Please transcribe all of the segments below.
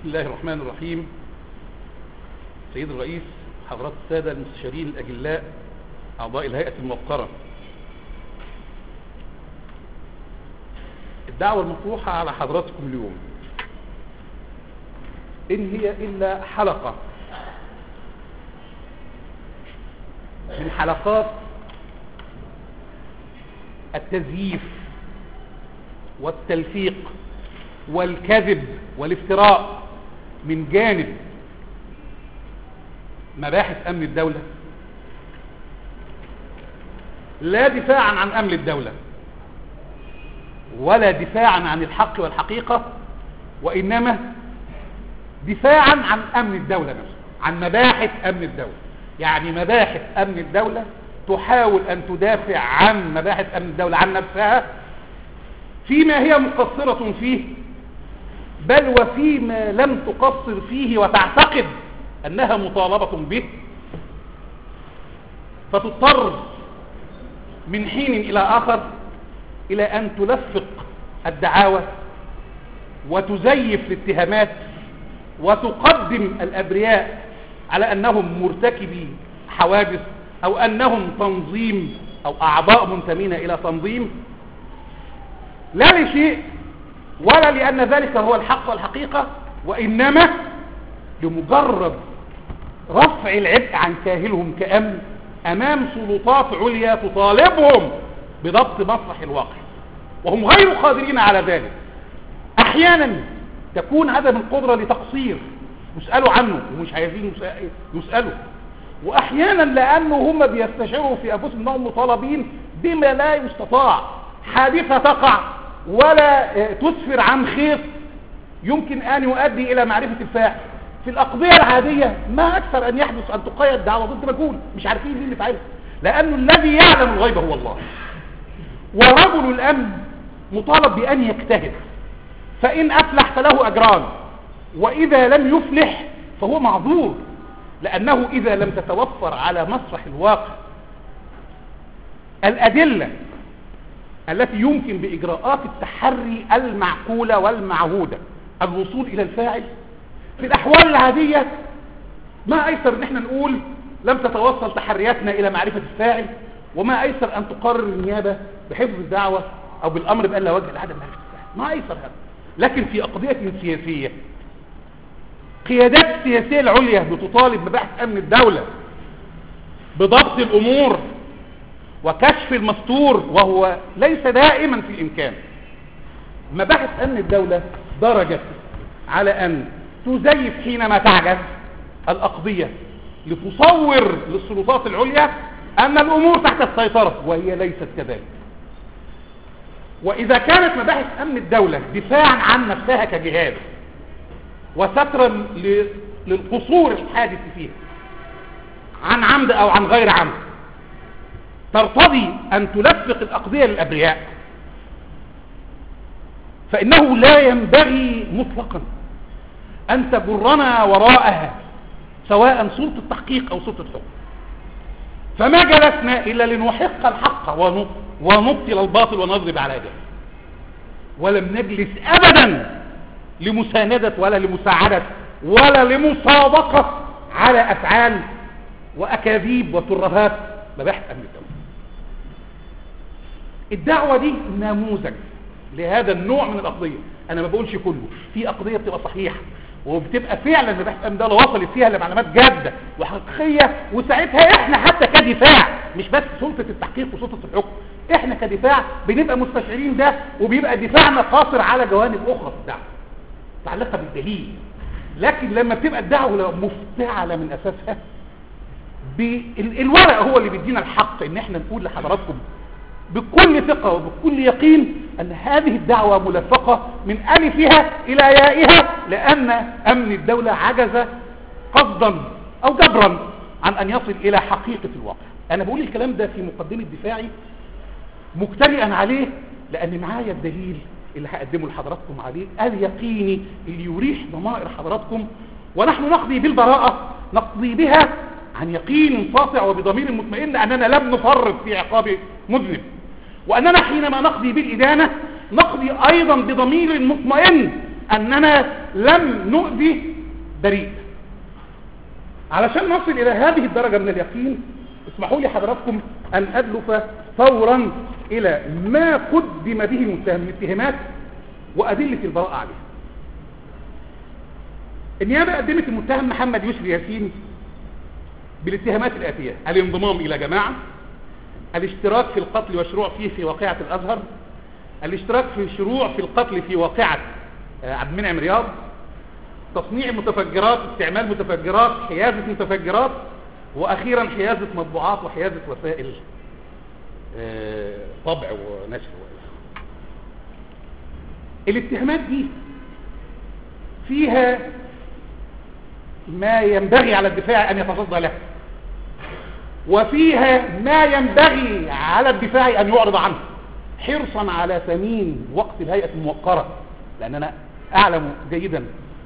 الله الرحمن الرحيم سيد الرئيس حضرات السادة المستشارين الأجلاء أعضاء الهيئة الموقرة الدعوة المطروحة على حضراتكم اليوم إن هي إلا حلقة من حلقات التزييف والتلفيق والكذب والافتراء من جانب مباحث أمن الدولة لا دفاعا عن أمن الدولة ولا دفاعا عن الحق والحقيقة وإنما دفاعا عن أمن الدولة نفسه عن مباحث أمن الدولة يعني مباحث أمن الدولة تحاول أن تدافع عن مباحث أمن الدولة عن نفسها فيما هي مقصرة فيه بل وفيما لم تقصر فيه وتعتقد أنها مطالبة به فتضطر من حين إلى آخر إلى أن تلفق الدعاوى وتزيف الاتهامات وتقدم الأبرياء على أنهم مرتكبي حوادث أو أنهم تنظيم أو أعضاء منتمين إلى تنظيم لا لشيء ولا لأن ذلك هو الحق والحقيقة وإنما لمجرد رفع العبء عن كاهلهم كأمن أمام سلطات عليا تطالبهم بضبط مسرح الواقع وهم غير قادرين على ذلك أحيانا تكون عدم القدرة لتقصير يسألوا عنه ومش عايزين يسألوا وأحيانا لأنه هم بيستشعروا في أنفسهم أنهم مطالبين بما لا يستطاع حادثة تقع ولا تسفر عن خيط يمكن أن يؤدي إلى معرفة الفاعل في الأقضية العادية ما أكثر أن يحدث أن تقيد دعوة ضد مجهول مش عارفين مين اللي فعلها لأنه الذي يعلم الغيب هو الله ورجل الأمن مطالب بأن يجتهد فإن أفلح فله أجران وإذا لم يفلح فهو معذور لأنه إذا لم تتوفر على مسرح الواقع الأدلة التي يمكن بإجراءات التحري المعقولة والمعهودة الوصول إلى الفاعل في الأحوال العادية ما أيسر أن احنا نقول لم تتوصل تحرياتنا إلى معرفة الفاعل وما أيسر أن تقرر النيابة بحفظ الدعوة أو بالأمر بأن لا وجه لعدم معرفة الفاعل ما أيسر هذا لكن في أقضية سياسية قيادات السياسية العليا بتطالب مباحث أمن الدولة بضبط الأمور وكشف المستور وهو ليس دائما في الإمكان مباحث أمن الدولة درجت على أن تزيف حينما تعجز الأقضية لتصور للسلطات العليا أن الأمور تحت السيطرة وهي ليست كذلك وإذا كانت مباحث أمن الدولة دفاعا عن نفسها كجهاز وسترا للقصور الحادث فيها عن عمد أو عن غير عمد ترتضي أن تلفق الأقضية للأبرياء فإنه لا ينبغي مطلقا أن تجرنا وراءها سواء سلطة التحقيق أو سلطة الحكم فما جلسنا إلا لنحق الحق ونبطل الباطل ونضرب على ذلك ولم نجلس أبدا لمساندة ولا لمساعدة ولا لمصادقة على أفعال وأكاذيب وترهات مباحث أمن الدولة الدعوة دي نموذج لهذا النوع من الأقضية أنا ما بقولش كله في أقضية بتبقى صحيحة وبتبقى فعلا مباحث أمن الدولة وصلت فيها لمعلومات جادة وحقيقية وساعتها احنا حتى كدفاع مش بس سلطة التحقيق وسلطة الحكم احنا كدفاع بنبقى مستشعرين ده وبيبقى دفاعنا قاصر على جوانب أخرى في الدعوة متعلقة بالدليل لكن لما بتبقى الدعوة مفتعلة من أساسها الورق هو اللي بيدينا الحق ان احنا نقول لحضراتكم بكل ثقة وبكل يقين ان هذه الدعوة ملفقة من ألفها إلى يائها لأن أمن الدولة عجز قصدا أو جبرا عن أن يصل إلى حقيقة الواقع أنا بقول الكلام ده في مقدمة دفاعي مجترئا عليه لأن معايا الدليل اللي هقدمه لحضراتكم عليه اليقيني اللي يريح ضمائر حضراتكم ونحن نقضي بالبراءة نقضي بها عن يقين ساطع وبضمير مطمئن أننا لم نفرط في عقاب مذنب وأننا حينما نقضي بالإدانة نقضي أيضا بضمير مطمئن اننا لم نؤذي بريء علشان نصل الى هذه الدرجة من اليقين اسمحوا لي حضراتكم ان ادلف فورا الى ما قدم به المتهم من اتهامات وادلة البراءة عليه النيابة قدمت المتهم محمد يسر ياسين بالاتهامات الآتية الانضمام إلى جماعة الاشتراك في القتل والشروع فيه في واقعة الأزهر الاشتراك في الشروع في القتل في واقعة آه، عبد المنعم رياض تصنيع متفجرات استعمال متفجرات حيازة متفجرات وأخيرا حيازة مطبوعات وحيازة وسائل آه، طبع ونشر الاتهامات دي فيها ما ينبغي على الدفاع أن يتصدى له وفيها ما ينبغي على الدفاع أن يعرض عنه حرصا على ثمين وقت الهيئة الموقرة لأن أنا أعلم جيدا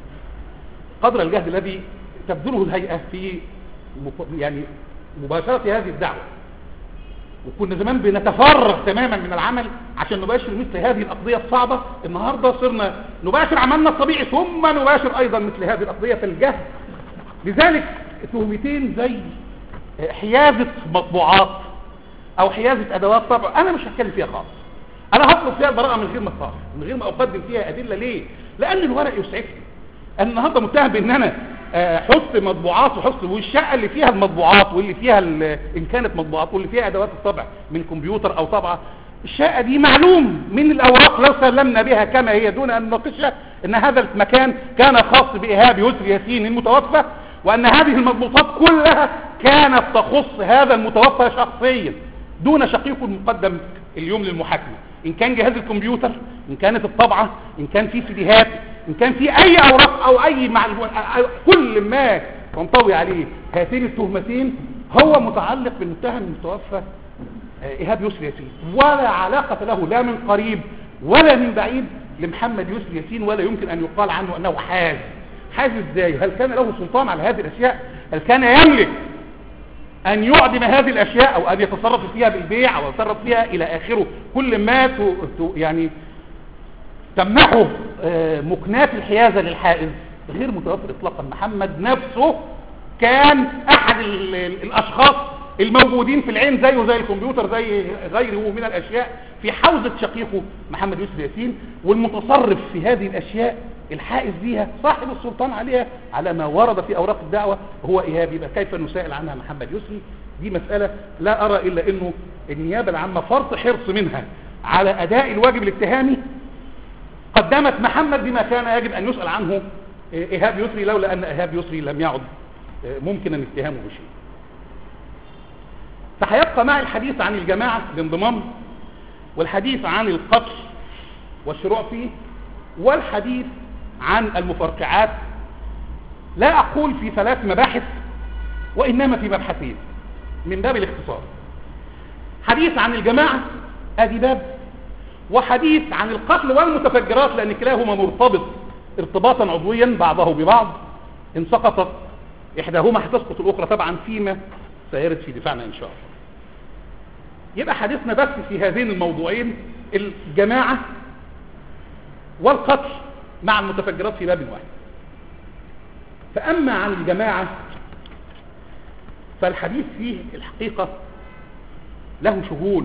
قدر الجهد الذي تبذله الهيئة في مف- يعني مباشرة هذه الدعوة وكنا زمان بنتفرغ تماما من العمل عشان نباشر مثل هذه الأقضية الصعبة النهاردة صرنا نباشر عملنا الطبيعي ثم نباشر أيضا مثل هذه الأقضية في الجهد لذلك تهمتين زي حيازة مطبوعات او حيازة ادوات طبع انا مش هتكلم فيها خالص انا هطلب فيها البراءة من غير ما اتصرف من غير ما اقدم فيها ادلة ليه لان الورق يسعفني أنا النهارده متهم بان انا آه، حط مطبوعات وحط والشقه اللي فيها المطبوعات واللي فيها ال- ان كانت مطبوعات واللي فيها ادوات الطبع من كمبيوتر او طبعه الشقه دي معلوم من الاوراق لو سلمنا بها كما هي دون ان نناقشها ان هذا المكان كان خاص بايهاب يسر ياسين المتوفى وان هذه المضبوطات كلها كانت تخص هذا المتوفى شخصيا دون شقيقه المقدم اليوم للمحاكمه ان كان جهاز الكمبيوتر ان كانت الطبعه ان كان في سيديهات ان كان في اي اوراق او اي معلومات كل ما تنطوي عليه هاتين التهمتين هو متعلق بالمتهم المتوفى آه، ايهاب يسر ياسين ولا علاقه له لا من قريب ولا من بعيد لمحمد يسر ياسين ولا يمكن ان يقال عنه انه حاز حاز ازاي هل كان له سلطان على هذه الاشياء هل كان يملك ان يعدم هذه الاشياء او ان يتصرف فيها بالبيع او يتصرف فيها الى اخره كل ما ت... ت... يعني تمنحه آه، مكنات الحيازة للحائز غير متوفر اطلاقا محمد نفسه كان احد ال... ال- الاشخاص الموجودين في العين زيه زي الكمبيوتر زي غيره من الاشياء في حوزة شقيقه محمد يوسف ياسين والمتصرف في هذه الاشياء الحائز بيها صاحب السلطان عليها على ما ورد في اوراق الدعوة هو ايهاب يبقى كيف نسائل عنها محمد يسري دي مسألة لا ارى الا انه النيابة العامة فرط حرص منها على اداء الواجب الاتهامي قدمت محمد بما كان يجب ان يسأل عنه ايهاب يسري لولا ان ايهاب يسري لم يعد ممكنا اتهامه بشيء فهيبقى معي الحديث عن الجماعة الانضمام والحديث عن القتل والشروع فيه والحديث عن المفرقعات لا أقول في ثلاث مباحث وإنما في مبحثين من باب الاختصار حديث عن الجماعة ادي باب وحديث عن القتل والمتفجرات لأن كلاهما مرتبط ارتباطا عضويا بعضه ببعض إن سقطت إحداهما هتسقط الأخرى طبعا فيما سيرد في دفاعنا إن شاء الله يبقى حديثنا بس في هذين الموضوعين الجماعة والقتل مع المتفجرات في باب واحد فأما عن الجماعة فالحديث فيه الحقيقة له شغول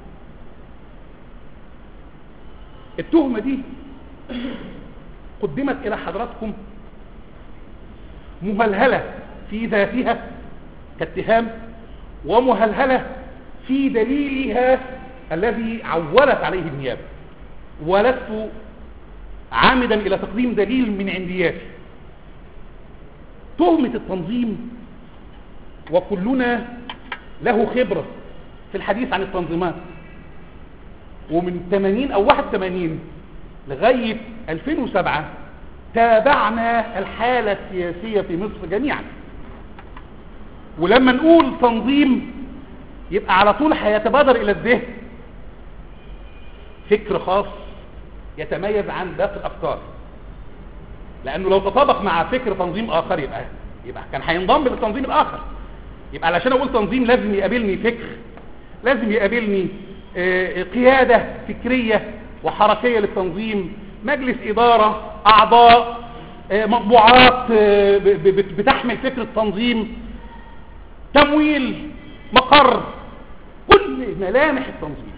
التهمة دي قدمت إلى حضراتكم مهلهلة في ذاتها كاتهام ومهلهلة في دليلها الذي عولت عليه النيابة ولست عامدا إلى تقديم دليل من عندياتي تهمة التنظيم وكلنا له خبرة في الحديث عن التنظيمات ومن 80 أو 81 لغاية 2007 تابعنا الحالة السياسية في مصر جميعا ولما نقول تنظيم يبقى على طول هيتبادر إلى الذهن فكر خاص يتميز عن باقي الأفكار لأنه لو تطابق مع فكر تنظيم آخر يبقى يبقى كان هينضم للتنظيم الآخر يبقى علشان أقول تنظيم لازم يقابلني فكر لازم يقابلني آه، قيادة فكرية وحركية للتنظيم مجلس إدارة أعضاء آه، مطبوعات آه، ب- ب- بتحمل فكرة تنظيم تمويل مقر كل ملامح التنظيم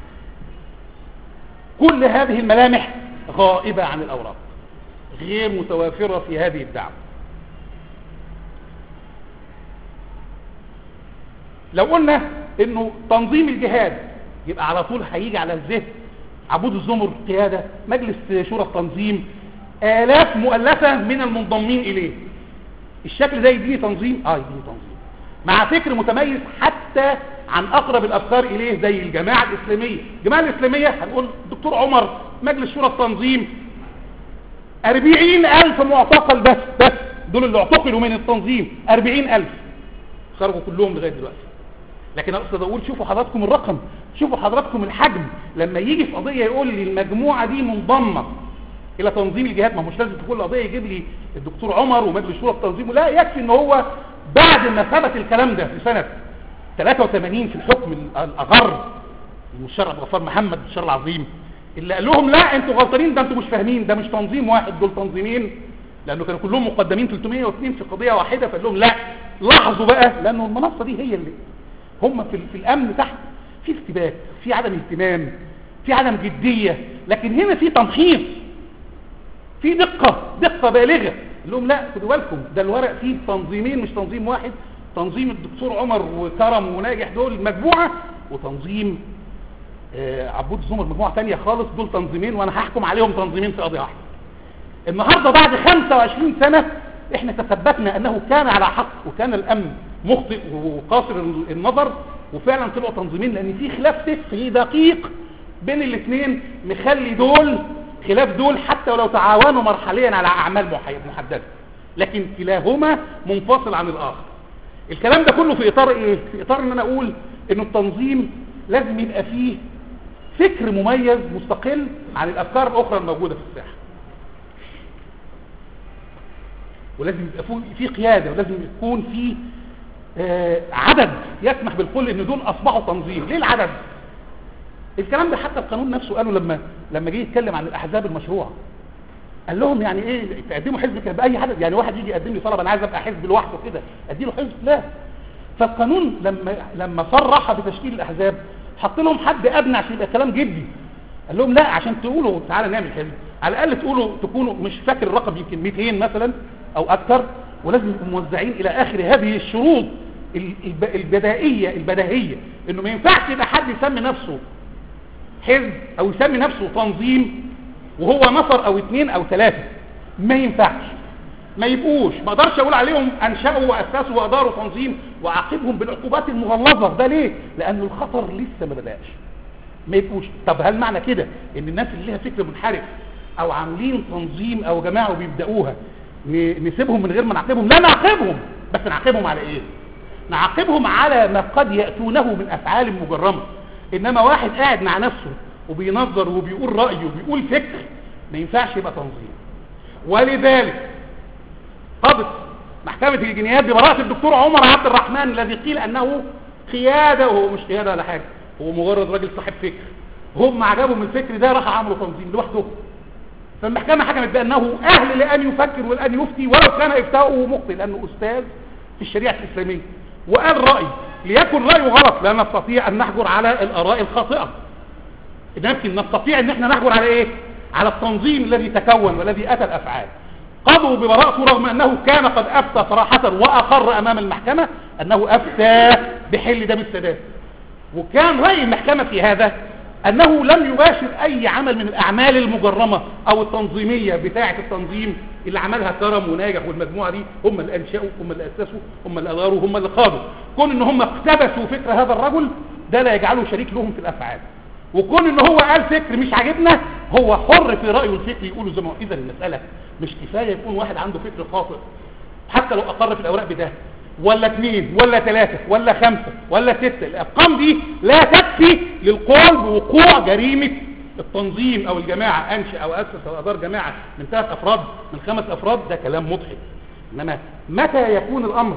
كل هذه الملامح غائبة عن الأوراق غير متوافرة في هذه الدعوة لو قلنا انه تنظيم الجهاد يبقى على طول هيجي على الذهن عبود الزمر قيادة مجلس شورى التنظيم آلاف مؤلفة من المنضمين إليه الشكل ده يديني تنظيم اه يديني تنظيم مع فكر متميز حتى عن أقرب الأفكار إليه زي الجماعة الإسلامية الجماعة الإسلامية هنقول دكتور عمر مجلس شورى التنظيم أربعين ألف معتقل بس بس دول اللي اعتقلوا من التنظيم أربعين ألف خرجوا كلهم لغاية دلوقتي لكن اقصد اقول شوفوا حضراتكم الرقم شوفوا حضراتكم الحجم لما يجي في قضية يقول لي المجموعة دي منضمة الى تنظيم الجهات ما هو مش لازم في كل قضية يجيب لي الدكتور عمر ومجلس شورى التنظيم لا يكفي ان هو بعد ما ثبت الكلام ده في سنة 83 في الحكم الاغر المشرع عبد الغفار محمد الشر العظيم اللي قال لهم لا انتوا غلطانين ده انتوا مش فاهمين ده مش تنظيم واحد دول تنظيمين لانه كانوا كلهم مقدمين 302 في قضيه واحده فقال لهم لا لاحظوا بقى لانه المنصه دي هي اللي هم في, في الامن تحت في ارتباك في عدم اهتمام في عدم جديه لكن هنا في تمحيص في دقه دقه بالغه قال لهم لا خدوا بالكم ده الورق فيه تنظيمين مش تنظيم واحد تنظيم الدكتور عمر وكرم وناجح دول مجموعه وتنظيم آه، عبود الزمر مجموعه ثانيه خالص دول تنظيمين وانا هحكم عليهم تنظيمين في قضيه واحده النهارده بعد 25 سنه احنا تثبتنا انه كان على حق وكان الامن مخطئ وقاصر النظر وفعلا طلعوا تنظيمين لان في خلاف فقهي دقيق بين الاثنين مخلي دول خلاف دول حتى ولو تعاونوا مرحليا على اعمال محي- محدده لكن كلاهما منفصل عن الاخر الكلام ده كله في اطار ايه في اطار ان انا اقول انه التنظيم لازم يبقى فيه فكر مميز مستقل عن الافكار الاخرى الموجوده في الساحه ولازم يبقى فيه- في قياده ولازم يكون في آه، عدد يسمح بالقول ان دول اصبحوا تنظيم ليه العدد الكلام ده حتى القانون نفسه قالوا لما لما جه يتكلم عن الاحزاب المشروعه قال لهم يعني ايه تقدموا حزب كده باي عدد يعني واحد يجي يقدم لي طلب انا عايز ابقى حزب لوحده كده ادي له حزب لا فالقانون لما لما صرح بتشكيل الاحزاب حط لهم حد ادنى عشان يبقى كلام جدي قال لهم لا عشان تقولوا تعالى نعمل حزب على الاقل تقولوا تكونوا مش فاكر الرقم يمكن 200 مثلا او اكثر ولازم يبقوا موزعين الى اخر هذه الشروط ال- الب- البدائيه البديهيه انه ما ينفعش يبقى حد يسمي نفسه حزب او يسمي نفسه تنظيم وهو نفر او اثنين او ثلاثة ما ينفعش ما يبقوش ما اقدرش اقول عليهم انشأوا واسسوا واداروا تنظيم واعاقبهم بالعقوبات المغلظة ده ليه لان الخطر لسه ما بدأش ما يبقوش طب هل معنى كده ان الناس اللي ليها فكر منحرف او عاملين تنظيم او جماعة وبيبدأوها ن- نسيبهم من غير ما نعاقبهم لا نعاقبهم بس نعاقبهم على ايه نعاقبهم على ما قد يأتونه من افعال مجرمة انما واحد قاعد مع نفسه وبينظر وبيقول رأيه وبيقول فكر ما ينفعش يبقى تنظيم ولذلك قضت محكمة الجنايات ببراءة الدكتور عمر عبد الرحمن الذي قيل انه قيادة وهو مش قيادة ولا حاجة هو مجرد راجل صاحب فكر هم عجبهم الفكر ده راح عملوا تنظيم لوحده فالمحكمة حكمت بأنه أهل لأن يفكر ولأن يفتي ولو كان إفتاؤه مخطئ لأنه أستاذ في الشريعة الإسلامية وقال رأي ليكن رأيه غلط لا نستطيع أن نحجر على الآراء الخاطئة لكن نستطيع أن احنا نحجر على إيه؟ على التنظيم الذي تكون والذي أتى الأفعال قضوا ببراءته رغم أنه كان قد أفتى صراحة وأقر أمام المحكمة أنه أفتى بحل دم السادات وكان رأي المحكمة في هذا أنه لم يباشر أي عمل من الأعمال المجرمة أو التنظيمية بتاعة التنظيم اللي عملها كرم وناجح والمجموعة دي هم اللي أنشأوا هم اللي أسسوا هم اللي أداروا هم اللي قادوا كون إن هم اقتبسوا فكر هذا الرجل ده لا يجعله شريك لهم في الأفعال وكون إن هو قال فكر مش عاجبنا هو حر في رأيه الفكري يقوله زي ما هو إذا المسألة مش كفاية يكون واحد عنده فكر خاطئ حتى لو أقر في الأوراق بده ولا اثنين ولا ثلاثة ولا خمسة ولا ستة الأرقام دي لا تكفي للقول بوقوع جريمة التنظيم أو الجماعة أنشأ أو أسس أو أدار جماعة من ثلاث أفراد من خمس أفراد ده كلام مضحك إنما متى يكون الأمر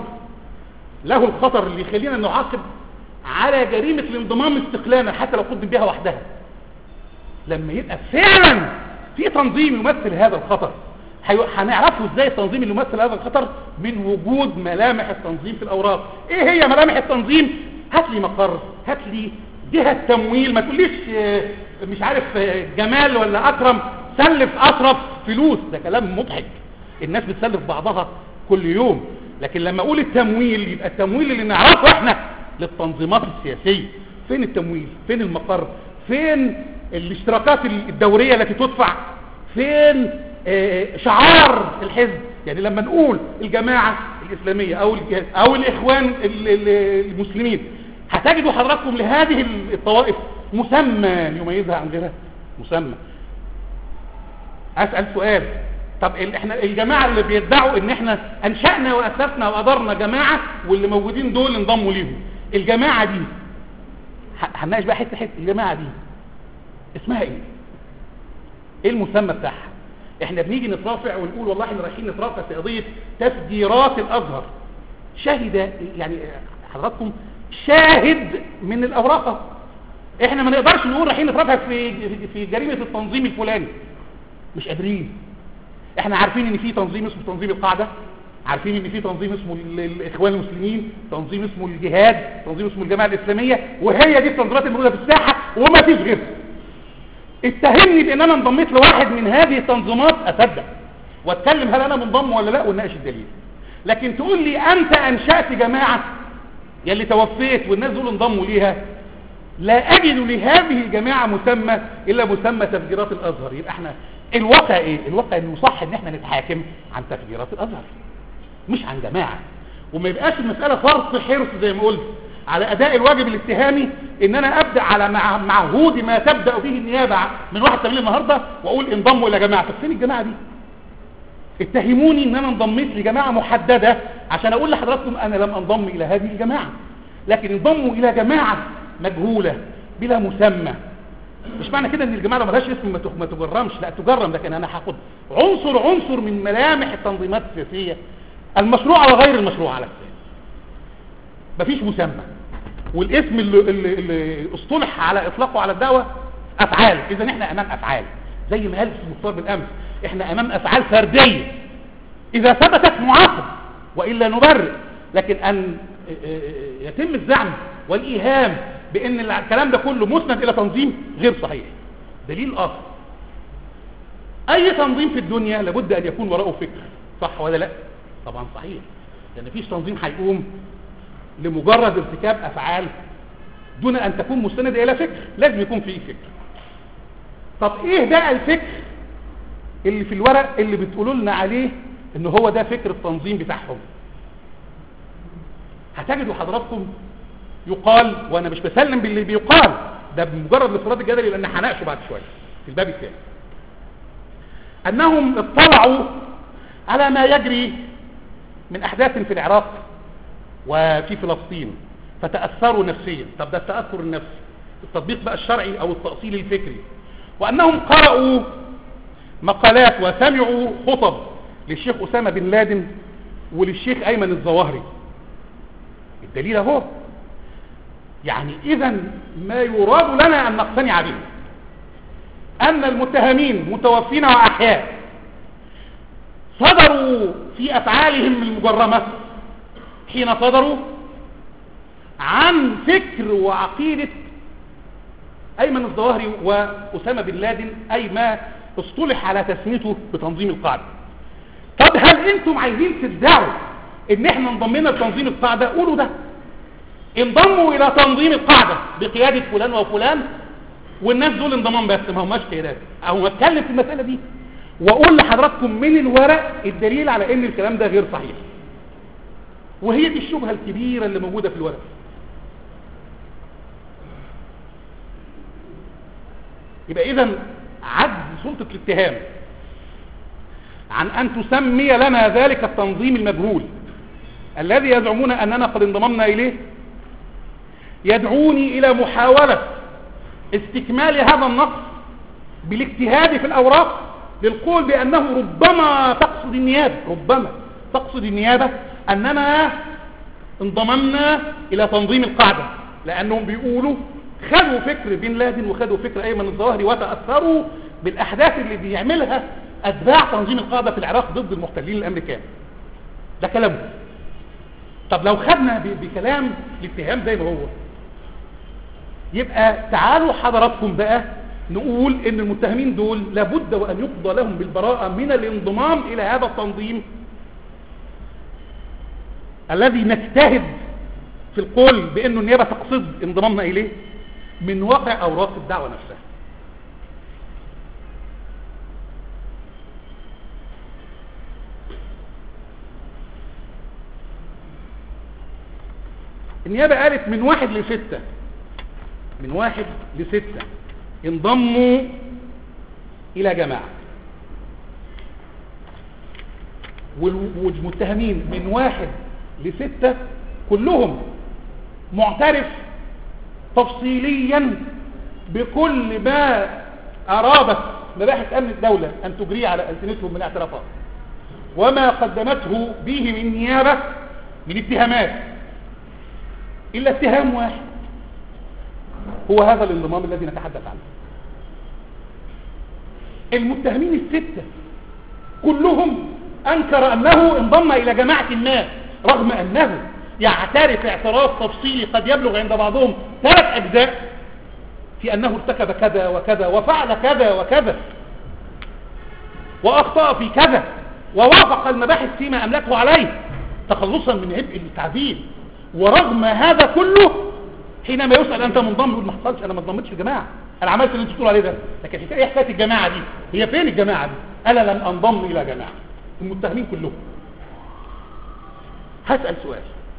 له الخطر اللي يخلينا نعاقب على جريمة الانضمام استقلالا حتى لو قدم بها وحدها لما يبقى فعلا في تنظيم يمثل هذا الخطر هي- هنعرفه ازاي التنظيم اللي يمثل هذا الخطر من وجود ملامح التنظيم في الاوراق ايه هي ملامح التنظيم هات لي مقر هات لي جهة تمويل ما تقوليش آه، مش عارف آه، جمال ولا اكرم سلف اشرف فلوس ده كلام مضحك الناس بتسلف بعضها كل يوم لكن لما اقول التمويل يبقى التمويل اللي نعرفه احنا للتنظيمات السياسية فين التمويل فين المقر فين الاشتراكات الدورية التي تدفع فين آه، شعار الحزب يعني لما نقول الجماعة الإسلامية أو الج- أو الإخوان ال- ال- المسلمين هتجدوا حضراتكم لهذه الطوائف مسمى يميزها عن غيرها مسمى أسأل سؤال طب ال- احنا الجماعة اللي بيدعوا ان احنا انشأنا واسسنا وادرنا جماعة واللي موجودين دول انضموا ليهم الجماعة دي ه- هنناقش بقى حتة حتة الجماعة دي اسمها ايه ايه المسمى بتاعها احنا بنيجي نترافع ونقول والله احنا رايحين نترافع في قضية تفجيرات الازهر شاهد يعني حضراتكم شاهد من الاوراق احنا ما نقدرش نقول رايحين نترافع في في جريمة التنظيم الفلاني مش قادرين احنا عارفين ان في تنظيم اسمه تنظيم القاعدة عارفين ان في تنظيم اسمه ال- الاخوان المسلمين تنظيم اسمه الجهاد تنظيم اسمه الجماعة الاسلامية وهي دي التنظيمات الموجودة في الساحة وما فيش غيرها اتهمني بان انا انضميت لواحد من هذه التنظيمات اصدق واتكلم هل انا منضم ولا لا ونناقش الدليل لكن تقول لي انت انشأت جماعة يلي توفيت والناس دول انضموا ليها لا اجد لهذه الجماعة مسمى الا مسمى تفجيرات الازهر يبقى احنا الواقع ايه الواقع انه صح ان احنا نتحاكم عن تفجيرات الازهر مش عن جماعة وما يبقاش المسألة فرط حرص زي ما قلت على اداء الواجب الاتهامي ان انا ابدأ على مع معهود ما تبدأ به النيابة من واحد تمرين النهاردة واقول انضموا الى جماعة طب فين الجماعة دي اتهموني ان انا انضميت لجماعة محددة عشان اقول لحضراتكم انا لم انضم الى هذه الجماعة لكن انضموا الى جماعة مجهولة بلا مسمى مش معنى كده ان الجماعة لو ملهاش اسم ما تج- ما تجرمش لا تجرم لكن انا هاخد عنصر عنصر من ملامح التنظيمات السياسية المشروعة وغير المشروعة على السياسة مفيش مسمى والاسم اللي, اللي, اللي اصطلح على اطلاقه على الدعوة افعال اذا احنا امام افعال زي ما قال المختار بالامس احنا امام افعال فردية اذا ثبتت معاقب والا نبرئ لكن ان يتم الزعم والايهام بان الكلام ده كله مسند الى تنظيم غير صحيح دليل اخر اي تنظيم في الدنيا لابد ان يكون وراءه فكر صح ولا لا طبعا صحيح لان مفيش تنظيم هيقوم لمجرد ارتكاب افعال دون ان تكون مستندة الى فكر لازم يكون فيه فكر طب ايه ده الفكر اللي في الورق اللي بتقولوا لنا عليه ان هو ده فكر التنظيم بتاعهم هتجدوا حضراتكم يقال وانا مش بسلم باللي بيقال ده بمجرد الافتراض الجدلي لان هناقشه بعد شويه في الباب الثاني انهم اطلعوا على ما يجري من احداث في العراق وفي فلسطين فتأثروا نفسيا طب ده التأثر النفسي التطبيق بقى الشرعي او التأصيل الفكري وانهم قرأوا مقالات وسمعوا خطب للشيخ أسامة بن لادن وللشيخ أيمن الظواهري الدليل اهو يعني اذا ما يراد لنا ان نقتنع به ان المتهمين متوفين واحياء صدروا في افعالهم المجرمة حين صدروا عن فكر وعقيدة ايمن الظواهري واسامة بن لادن اي ما اصطلح على تسميته بتنظيم القاعدة طب هل انتم عايزين تدعوا ان احنا انضمينا لتنظيم القاعدة قولوا ده انضموا الى تنظيم القاعدة بقيادة فلان وفلان والناس دول انضمام بس ما هماش قيادات او اتكلم في المسألة دي واقول لحضراتكم من الورق الدليل على ان الكلام ده غير صحيح وهي دي الشبهة الكبيرة اللي موجودة في الورق يبقى اذا عجز سلطة الاتهام عن ان تسمي لنا ذلك التنظيم المجهول الذي يزعمون اننا قد انضممنا اليه يدعوني الى محاولة استكمال هذا النقص بالاجتهاد في الاوراق للقول بانه ربما تقصد النيابة ربما تقصد النيابة اننا انضممنا الى تنظيم القاعدة لانهم بيقولوا خدوا فكر بن لادن وخدوا فكر ايمن الظواهري وتأثروا بالاحداث اللي بيعملها اتباع تنظيم القاعده في العراق ضد المحتلين الامريكان ده كلامه طب لو خدنا ب- بكلام الاتهام زي ما هو يبقى تعالوا حضراتكم بقى نقول ان المتهمين دول لابد وان يقضى لهم بالبراءة من الانضمام الى هذا التنظيم الذي نجتهد في القول بانه النيابة تقصد انضمامنا اليه من واقع اوراق الدعوة نفسها النيابة قالت من واحد لستة من واحد لستة انضموا إلى جماعة وال- والمتهمين من واحد لستة كلهم معترف تفصيليا بكل ما أرادت مباحث أمن الدولة أن تجريه على ألسنتهم من اعترافات وما قدمته به من نيابة من اتهامات إلا اتهام واحد هو هذا الانضمام الذي نتحدث عنه المتهمين الستة كلهم أنكر أنه انضم إلى جماعة ما رغم أنه يعترف اعتراف تفصيلي قد يبلغ عند بعضهم ثلاث أجزاء في أنه ارتكب كذا وكذا وفعل كذا وكذا وأخطأ في كذا ووافق المباحث فيما أملكه عليه تخلصا من عبء التعديل ورغم هذا كله حينما يسأل أنت منضم يقول ما حصلش أنا ما انضمتش الجماعة أنا عملت اللي أنت بتقول عليه ده لكن حكاية إيه حكاية الجماعة دي هي فين الجماعة دي أنا لم أنضم إلى جماعة المتهمين كلهم هسأل سؤال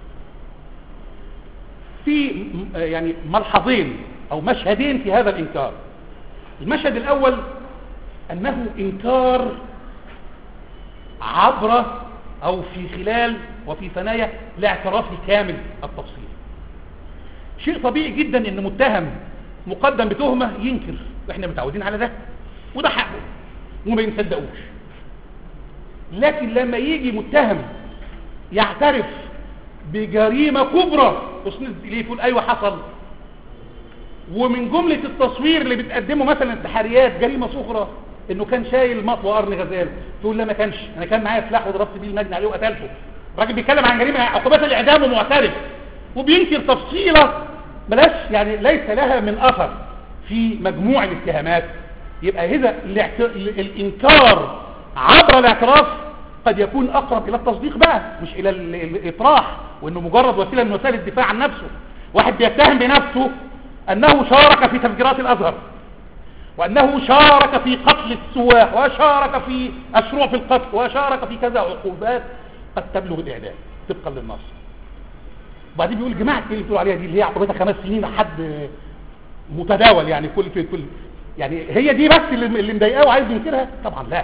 في م- يعني ملحظين أو مشهدين في هذا الإنكار المشهد الأول أنه إنكار عبر أو في خلال وفي ثنايا لاعتراف كامل التفصيل شيء طبيعي جدا ان متهم مقدم بتهمة ينكر واحنا متعودين على ده وده حقه وما ينصدقوش لكن لما يجي متهم يعترف بجريمة كبرى تسند اليه يقول ايوه حصل ومن جملة التصوير اللي بتقدمه مثلا التحريات جريمة صغرى انه كان شايل مطوى قرن غزال تقول لا ما كانش انا كان معايا سلاح وضربت بيه المجني عليه وقتلته الراجل بيتكلم عن جريمة عقوبات الاعدام ومعترف وبينكر تفصيلة بلاش يعني ليس لها من اثر في مجموع الاتهامات يبقى هذا الاعت... ال- الانكار عبر الاعتراف قد يكون اقرب الى التصديق بقى مش الى ال- ال- الاطراح وانه مجرد وسيله من وسائل الدفاع عن نفسه واحد بيتهم بنفسه انه شارك في تفجيرات الازهر وانه شارك في قتل السواح وشارك في الشروع في القتل وشارك في كذا عقوبات قد تبلغ الاعدام طبقا للنص وبعدين بيقول جماعه اللي بتقول عليها دي اللي هي عقوبتها خمس سنين لحد متداول يعني كل في كل يعني هي دي بس اللي اللي مضايقاه وعايز ينكرها طبعا لا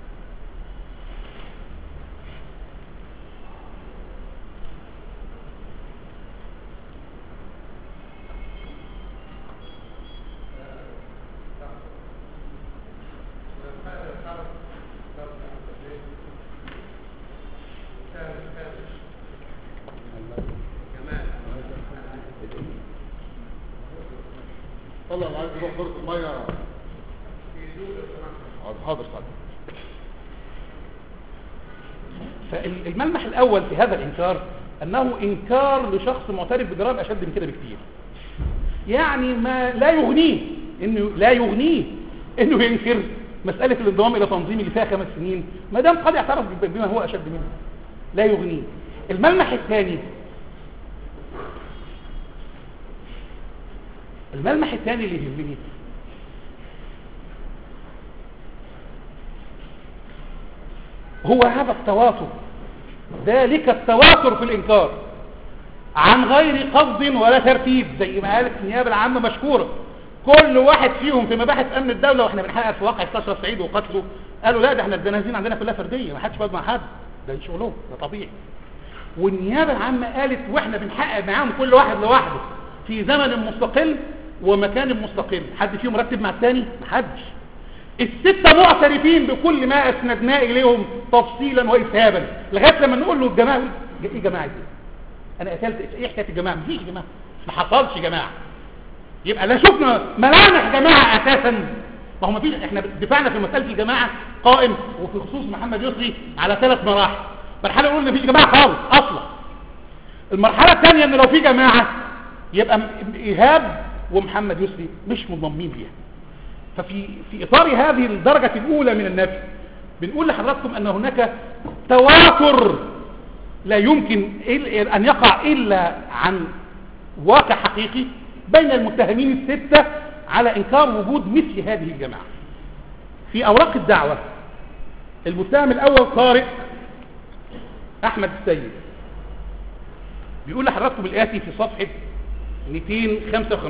طلع اللي عايز يروح دورة المية حاضر حاضر فالملمح الاول في هذا الانكار انه انكار لشخص معترف بجرائم اشد من كده بكتير يعني ما لا يغنيه انه لا يغنيه انه ينكر مسألة الانضمام الى تنظيم اللي فيها خمس سنين ما دام قد اعترف بما هو اشد منه لا يغنيه الملمح الثاني الملمح الثاني اللي يهمني هو هذا التواتر ذلك التواتر في الإنكار عن غير قصد ولا ترتيب زي ما قالت النيابة العامة مشكورة كل واحد فيهم في مباحث أمن الدولة وإحنا بنحقق في واقع استشرف سعيد وقتله قالوا لا ده احنا الجنازين عندنا كلها فردية ما حدش بقى مع حد ده شغلهم ده طبيعي والنيابة العامة قالت واحنا بنحقق معاهم كل واحد لوحده في زمن مستقل ومكان مستقل حد فيهم رتب مع الثاني محدش الستة معترفين بكل ما اسندناه اليهم تفصيلا وإسهابا لغاية لما نقول له الجماعة يقول ايه جماعة دي انا قتلت ايه حكاية الجماعة مفيش جماعة ما حصلش جماعة يبقى لا شفنا ملامح جماعة اساسا ما هو ما فيش احنا دفاعنا في مساله الجماعه قائم وفي خصوص محمد يسري على ثلاث مراحل مرحله الاولى ان مفيش جماعه خالص اصلا المرحله الثانيه ان لو في جماعه يبقى م- ايهاب ومحمد يسري مش منضمين ليها ففي في اطار هذه الدرجه الاولى من النفي بنقول لحضراتكم ان هناك تواتر لا يمكن إل- ان يقع الا عن واقع حقيقي بين المتهمين الستة على انكار وجود مثل هذه الجماعة في اوراق الدعوة المتهم الاول طارق احمد السيد بيقول لحضراتكم الاتي في صفحة 255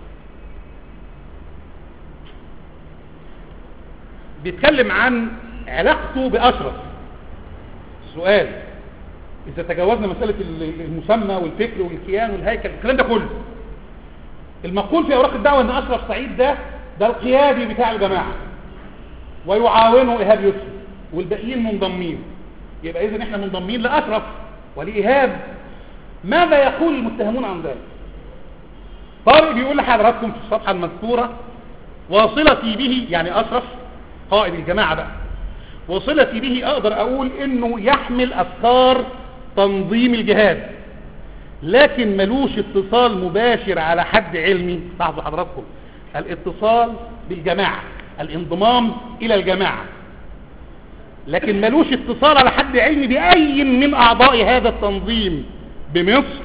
بيتكلم عن علاقته باشرف سؤال اذا تجاوزنا مسألة ال- المسمى والفكر والكيان والهيكل الكلام ده كله المقول في اوراق الدعوة ان اشرف سعيد ده ده القيادي بتاع الجماعة ويعاونه ايهاب يسري والباقيين منضمين يبقى اذا احنا منضمين لاشرف ولايهاب ماذا يقول المتهمون عن ذلك طارق بيقول لحضراتكم في الصفحة المذكورة واصلتي به يعني اشرف قائد الجماعة بقى وصلتي به اقدر اقول انه يحمل افكار تنظيم الجهاد لكن ملوش اتصال مباشر على حد علمي لاحظوا حضراتكم الاتصال بالجماعة الانضمام الى الجماعة لكن ملوش اتصال على حد علمي بأي من أعضاء هذا التنظيم بمصر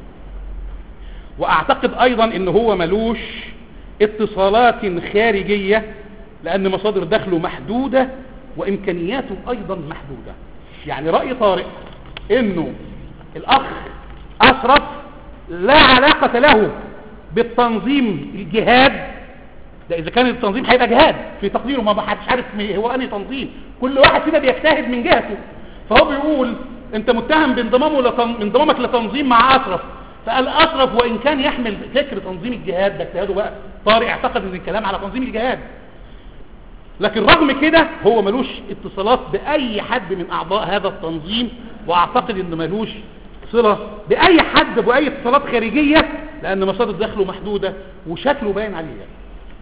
وأعتقد أيضا إن هو ملوش اتصالات خارجية لأن مصادر دخله محدودة وإمكانياته أيضا محدودة يعني رأي طارق إنه الأخ أشرف لا علاقة له بالتنظيم الجهاد ده إذا كان التنظيم هيبقى جهاد في تقديره ما حدش عارف مي- هو أنهي تنظيم كل واحد فينا بيجتهد من جهته فهو بيقول أنت متهم بانضمامه لتن... انضمامك لتنظيم مع أشرف فقال أشرف وإن كان يحمل فكر تنظيم الجهاد ده اجتهاده بقى طارق اعتقد ان الكلام على تنظيم الجهاد لكن رغم كده هو ملوش اتصالات بأي حد من أعضاء هذا التنظيم وأعتقد إنه ملوش صلة بأي حد بأي اتصالات خارجية لأن مصادر دخله محدودة وشكله باين عليه يعني.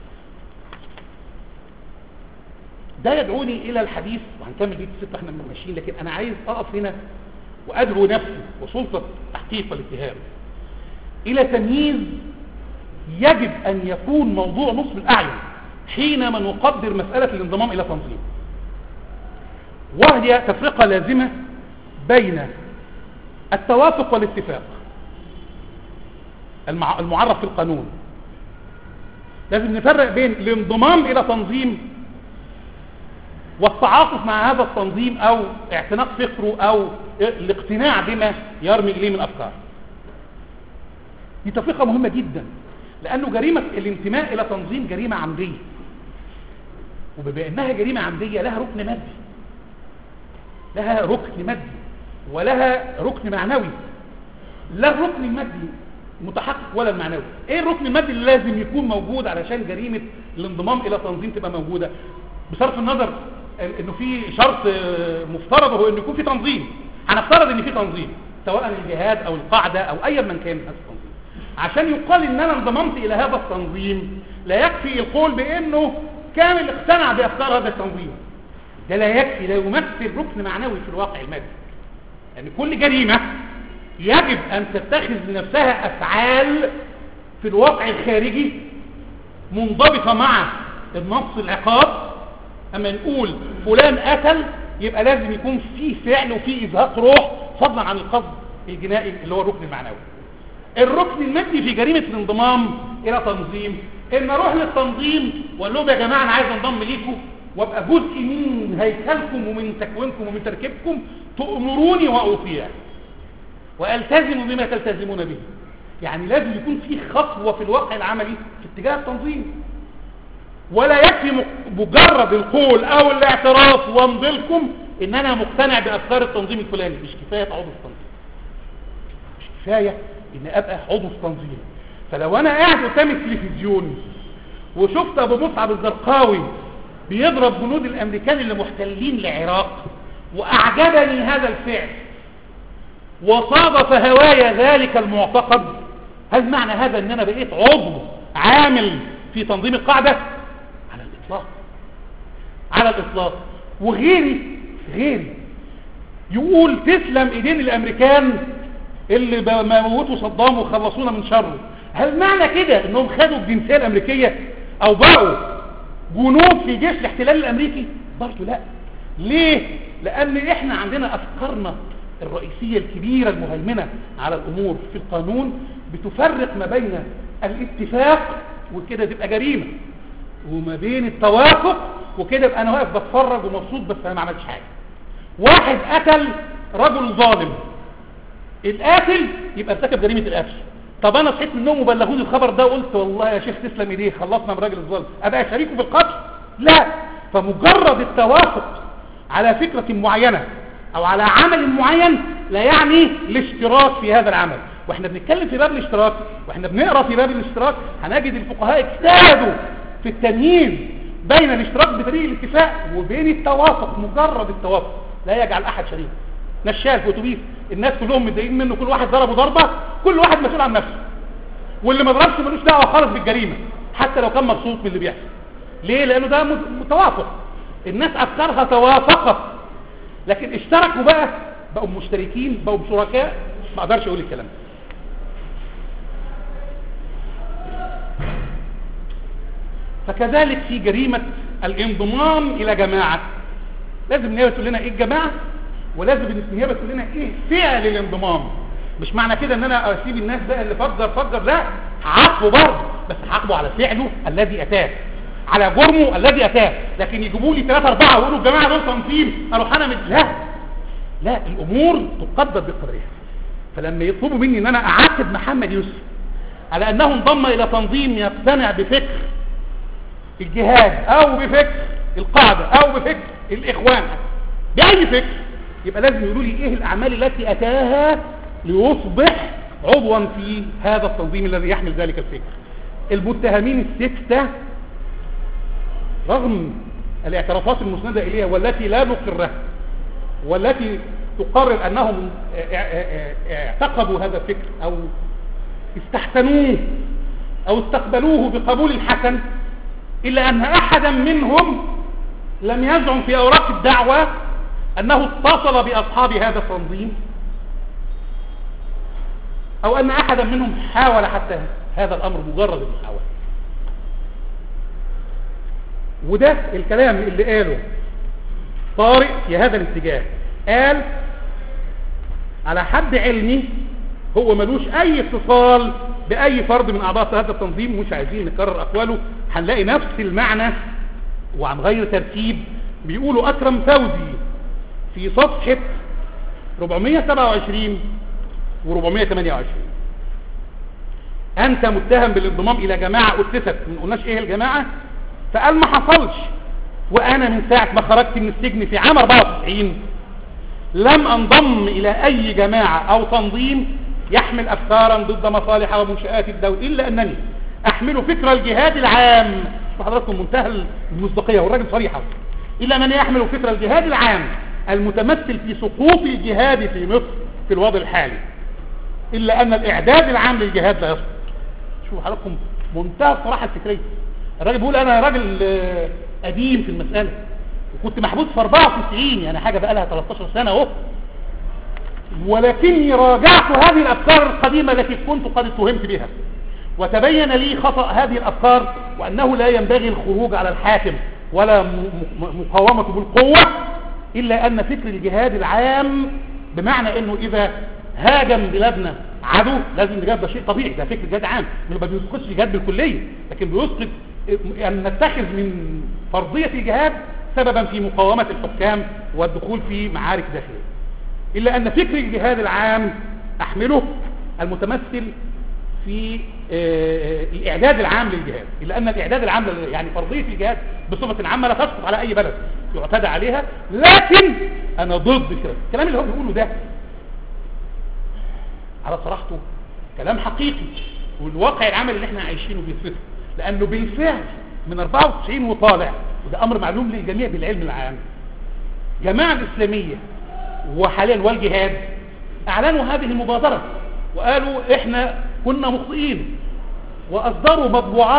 ده يدعوني إلى الحديث وهنكمل دي الستة احنا ماشيين لكن أنا عايز أقف هنا وأدعو نفسي وسلطة تحقيق والاتهام إلى تمييز يجب أن يكون موضوع نصب الأعين حينما نقدر مسألة الانضمام إلى تنظيم وهي تفرقة لازمة بين التوافق والاتفاق المع- المعرف في القانون لازم نفرق بين الانضمام إلى تنظيم والتعاطف مع هذا التنظيم أو اعتناق فكره أو الاقتناع بما يرمي إليه من أفكار دي تفرقة مهمة جدا لأنه جريمة الانتماء إلى تنظيم جريمة عمدية وبما أنها جريمة عمدية لها ركن مادي لها ركن مادي ولها ركن معنوي لا الركن المادي متحقق ولا المعنوي ايه الركن المادي اللي لازم يكون موجود علشان جريمة الانضمام الى تنظيم تبقى موجودة بصرف النظر انه في شرط آه، مفترض هو انه يكون في تنظيم هنفترض ان في تنظيم سواء الجهاد او القاعدة او ايا من كان هذا التنظيم عشان يقال ان انا انضممت الى هذا التنظيم لا يكفي القول بانه كامل اقتنع بافكار هذا التنظيم ده لا يكفي لا يمثل ركن معنوي في الواقع المادي يعني كل جريمة يجب ان تتخذ لنفسها افعال في الواقع الخارجي منضبطة مع النص العقاب اما نقول فلان قتل يبقى لازم يكون في فعل وفي ازهاق روح فضلا عن القصد الجنائي اللي هو الركن المعنوي الركن المادي في جريمة الانضمام الى تنظيم ان اروح للتنظيم واقول لهم يا جماعة انا عايز انضم ليكم وابقى جزء من هيكلكم ومن تكوينكم ومن تركيبكم تأمروني واطيع والتزم بما تلتزمون به يعني لازم يكون في خطوة في الواقع العملي في اتجاه التنظيم ولا يكفي مق- مجرد القول او الاعتراف وامضلكم ان انا مقتنع بافكار التنظيم الفلاني مش كفايه عضو في التنظيم مش كفايه ان ابقى عضو في تنظيم فلو انا قاعد قدام التلفزيون وشفت ابو مصعب الزرقاوي بيضرب جنود الامريكان اللي محتلين العراق واعجبني هذا الفعل وصادف هوايا ذلك المعتقد هل معنى هذا ان انا بقيت عضو عامل في تنظيم القاعدة على الاطلاق على الاطلاق وغيري غيري يقول تسلم ايدين الامريكان اللي موتوا صدام وخلصونا من شره هل معنى كده انهم خدوا الجنسيه الامريكيه او بقوا جنود في جيش الاحتلال الامريكي برضه لا ليه لان احنا عندنا افكارنا الرئيسيه الكبيره المهيمنه على الامور في القانون بتفرق ما بين الاتفاق وكده تبقى جريمه وما بين التوافق وكده يبقى انا واقف بتفرج ومبسوط بس انا ما عملتش حاجه واحد قتل رجل ظالم القاتل يبقى ارتكب جريمه القتل طب انا صحيت من النوم وبلغوني الخبر ده وقلت والله يا شيخ تسلم ايديه خلصنا من الراجل الظالم ابقى شريكه في القتل لا فمجرد التوافق على فكره معينه او على عمل معين لا يعني الاشتراك في هذا العمل واحنا بنتكلم في باب الاشتراك واحنا بنقرا في باب الاشتراك هنجد الفقهاء اجتهدوا في التمييز بين الاشتراك بطريق الاتفاق وبين التوافق مجرد التوافق لا يجعل احد شريك نشال في اتوبيس الناس كلهم متضايقين منه كل واحد ضربه ضربه كل واحد مسؤول عن نفسه واللي ما ضربش ملوش دعوه خالص بالجريمه حتى لو كان مبسوط من اللي بيحصل ليه لانه ده متوافق الناس افكارها توافقت لكن اشتركوا بقى بقوا مشتركين بقوا شركاء ما اقدرش اقول الكلام ده فكذلك في جريمة الانضمام الى جماعة لازم النيابة تقول لنا ايه الجماعة ولازم النيابة تقول لنا ايه فعل الانضمام مش معنى كده ان انا اسيب الناس بقى اللي فجر فجر لا هعاقبه برضه بس هعاقبه على فعله الذي اتاه على جرمه الذي اتاه لكن يجيبوا لي ثلاثة اربعة ويقولوا الجماعة دول تنظيم اروح انا مد... لا لا الامور تقدر بقدرها فلما يطلبوا مني ان انا اعاقب محمد يوسف على انه انضم الى تنظيم يقتنع بفكر الجهاد او بفكر القاعدة او بفكر الاخوان باي فكر يبقى لازم يقولوا لي ايه الاعمال التي اتاها ليصبح عضوا في هذا التنظيم الذي يحمل ذلك الفكر المتهمين الستة رغم الاعترافات المسندة اليها والتي لا نقرها والتي تقرر انهم اعتقدوا هذا الفكر او استحسنوه او استقبلوه بقبول حسن الا ان احدا منهم لم يزعم في اوراق الدعوة انه اتصل باصحاب هذا التنظيم او ان احدا منهم حاول حتى هذا الامر مجرد المحاولة وده الكلام اللي قاله طارق في هذا الاتجاه قال على حد علمي هو ملوش اي اتصال باي فرد من اعضاء هذا التنظيم مش عايزين نكرر اقواله هنلاقي نفس المعنى وعن غير ترتيب بيقولوا اكرم فوزي في صفحة 427 و 428 انت متهم بالانضمام الى جماعة اسست من قلناش ايه الجماعة فقال ما حصلش وانا من ساعة ما خرجت من السجن في عام 94 لم انضم الى اي جماعة او تنظيم يحمل افكارا ضد مصالح ومنشآت الدولة الا انني احمل فكر الجهاد العام حضراتكم منتهى المصداقية والراجل صريحة الا انني احمل فكر الجهاد العام المتمثل في سقوط الجهاد في مصر في الوضع الحالي الا ان الاعداد العام للجهاد لا يسقط شوفوا حضراتكم منتهى الصراحة الفكرية الراجل بيقول انا راجل قديم في المسألة وكنت محبوس في 94 يعني حاجة بقى لها 13 سنة اهو ولكني راجعت هذه الافكار القديمة التي كنت قد اتهمت بها وتبين لي خطأ هذه الافكار وانه لا ينبغي الخروج على الحاكم ولا مقاومته بالقوة الا ان فكر الجهاد العام بمعنى انه اذا هاجم بلادنا عدو لازم الجهاد ده شيء طبيعي ده فكر جهاد عام ما بيسقطش الجهاد بالكلية لكن بيسقط ان نتخذ من فرضية الجهاد سببا في مقاومة الحكام والدخول في معارك داخلية الا ان فكر الجهاد العام احمله المتمثل في الاعداد العام للجهاد الا ان الاعداد العام يعني فرضية الجهاد بصفة عامة لا تسقط على اي بلد يعتدى عليها لكن انا ضد كده الكلام اللي هو بيقوله ده على صراحته كلام حقيقي والواقع العمل اللي احنا عايشينه بيثبته لانه بالفعل من 94 وطالع وده امر معلوم للجميع بالعلم العام جماعة الاسلامية وحاليا والجهاد اعلنوا هذه المبادرة وقالوا احنا كنا مخطئين واصدروا مطبوعات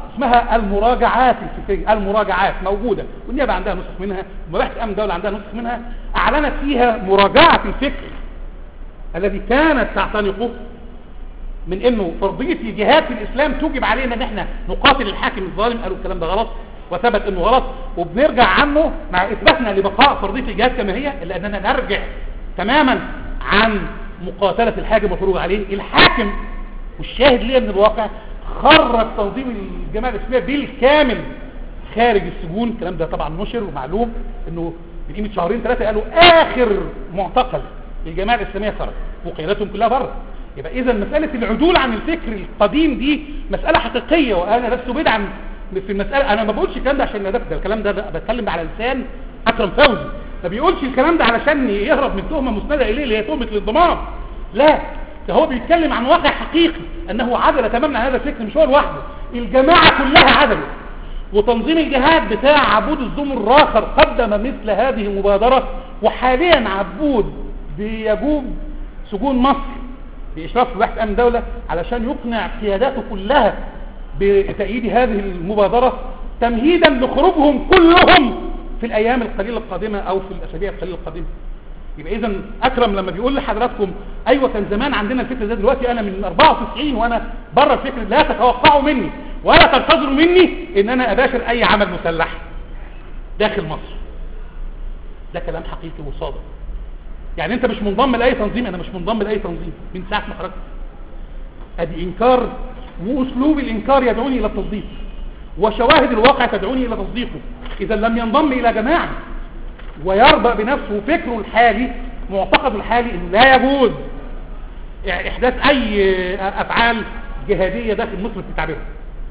اسمها المراجعات الفكريه المراجعات موجوده والنيابه عندها نسخ منها ومباحث امن الدوله عندها نسخ منها اعلنت فيها مراجعه الفكر الذي كانت تعتنقه من انه فرضيه الجهاد في الاسلام توجب علينا ان احنا نقاتل الحاكم الظالم قالوا الكلام ده غلط وثبت انه غلط وبنرجع عنه مع اثباتنا لبقاء فرضيه الجهاد كما هي الا اننا نرجع تماما عن مقاتله الحاكم والخروج عليه الحاكم والشاهد ليه من الواقع خرج تنظيم الجماعه الاسلاميه بالكامل خارج السجون الكلام ده طبعا نشر ومعلوم انه من قيمه شهرين ثلاثه قالوا اخر معتقل للجماعه الاسلاميه خرج وقيادتهم كلها بره يبقى اذا مساله العدول عن الفكر القديم دي مساله حقيقيه وانا لست بدعا في المساله انا ما بقولش الكلام ده عشان ده, ده الكلام ده, ده بتكلم على لسان اكرم فوزي ما بيقولش الكلام ده علشان يهرب من تهمه مسنده اليه اللي هي تهمه الانضمام لا ده هو بيتكلم عن واقع حقيقي انه عدل تماما عن هذا الفكر مش هو لوحده الجماعه كلها عدلت وتنظيم الجهاد بتاع عبود الزمر الراخر قدم مثل هذه المبادره وحاليا عبود بيجوب سجون مصر بإشراف بحث أمن دولة علشان يقنع قياداته كلها بتأييد هذه المبادرة تمهيدا لخروجهم كلهم في الأيام القليلة القادمة أو في الأسابيع القليلة القادمة يبقى إذا أكرم لما بيقول لحضراتكم أيوة كان زمان عندنا الفكر ده دلوقتي أنا من 94 وأنا بره الفكر لا تتوقعوا مني ولا تنتظروا مني إن أنا أباشر أي عمل مسلح داخل مصر ده كلام حقيقي وصادق يعني انت مش منضم لاي تنظيم انا مش منضم لاي تنظيم من ساعه ما خرجت ادي انكار واسلوب الانكار يدعوني الى التصديق وشواهد الواقع تدعوني الى تصديقه اذا لم ينضم الى جماعه ويرضى بنفسه فكره الحالي معتقده الحالي انه لا يجوز احداث اي افعال جهاديه داخل مصر في تعبيرها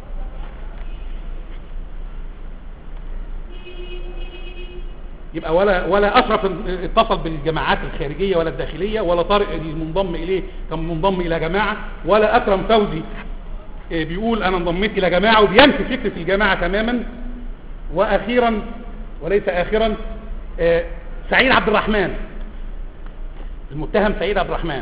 يبقى ولا ولا اشرف اتصل بالجماعات الخارجيه ولا الداخليه ولا طارق المنضم اليه كان منضم الى جماعه ولا اكرم فوزي بيقول انا انضميت الى جماعه وبينفي فكره الجماعه تماما واخيرا وليس اخرا سعيد عبد الرحمن المتهم سعيد عبد الرحمن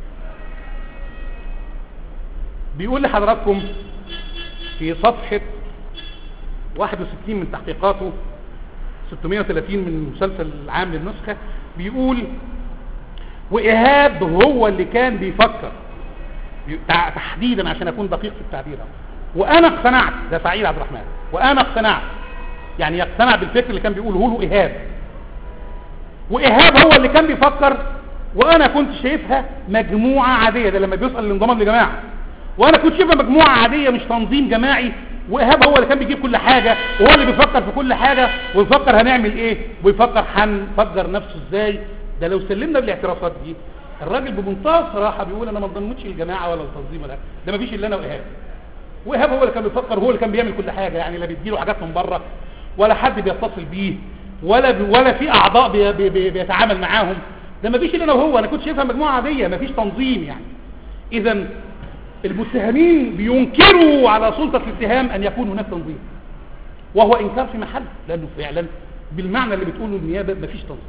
بيقول لحضراتكم في صفحه 61 من تحقيقاته 630 من المسلسل العام للنسخة بيقول وإيهاب هو اللي كان بيفكر تحديدا عشان أكون دقيق في التعبير وأنا اقتنعت ده سعيد عبد الرحمن وأنا اقتنعت يعني يقتنع بالفكر اللي كان بيقوله له إيهاب وإيهاب هو اللي كان بيفكر وأنا كنت شايفها مجموعة عادية ده لما بيسأل الانضمام لجماعة وأنا كنت شايفها مجموعة عادية مش تنظيم جماعي وإيهاب هو اللي كان بيجيب كل حاجة وهو اللي بيفكر في كل حاجة ويفكر هنعمل ايه ويفكر هنفجر نفسه ازاي ده لو سلمنا بالاعترافات دي الراجل بمنتهى الصراحة بيقول انا ما انضمتش الجماعة ولا التنظيم ولا ده ما فيش الا انا وإيهاب وإيهاب هو اللي كان بيفكر هو اللي كان بيعمل كل حاجة يعني لا بيديله حاجات من بره ولا حد بيتصل بيه ولا بي ولا في اعضاء بي بي بي بيتعامل معاهم ده ما فيش الا انا وهو انا كنت شايفها مجموعة عادية ما فيش تنظيم يعني اذا المتهمين بينكروا على سلطة الاتهام أن يكون هناك تنظيم وهو إنكار في محل لأنه فعلا بالمعنى اللي بتقوله النيابة مفيش تنظيم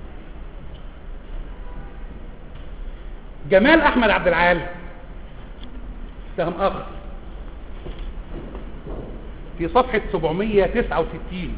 جمال أحمد عبد العال اتهام آخر في صفحة 769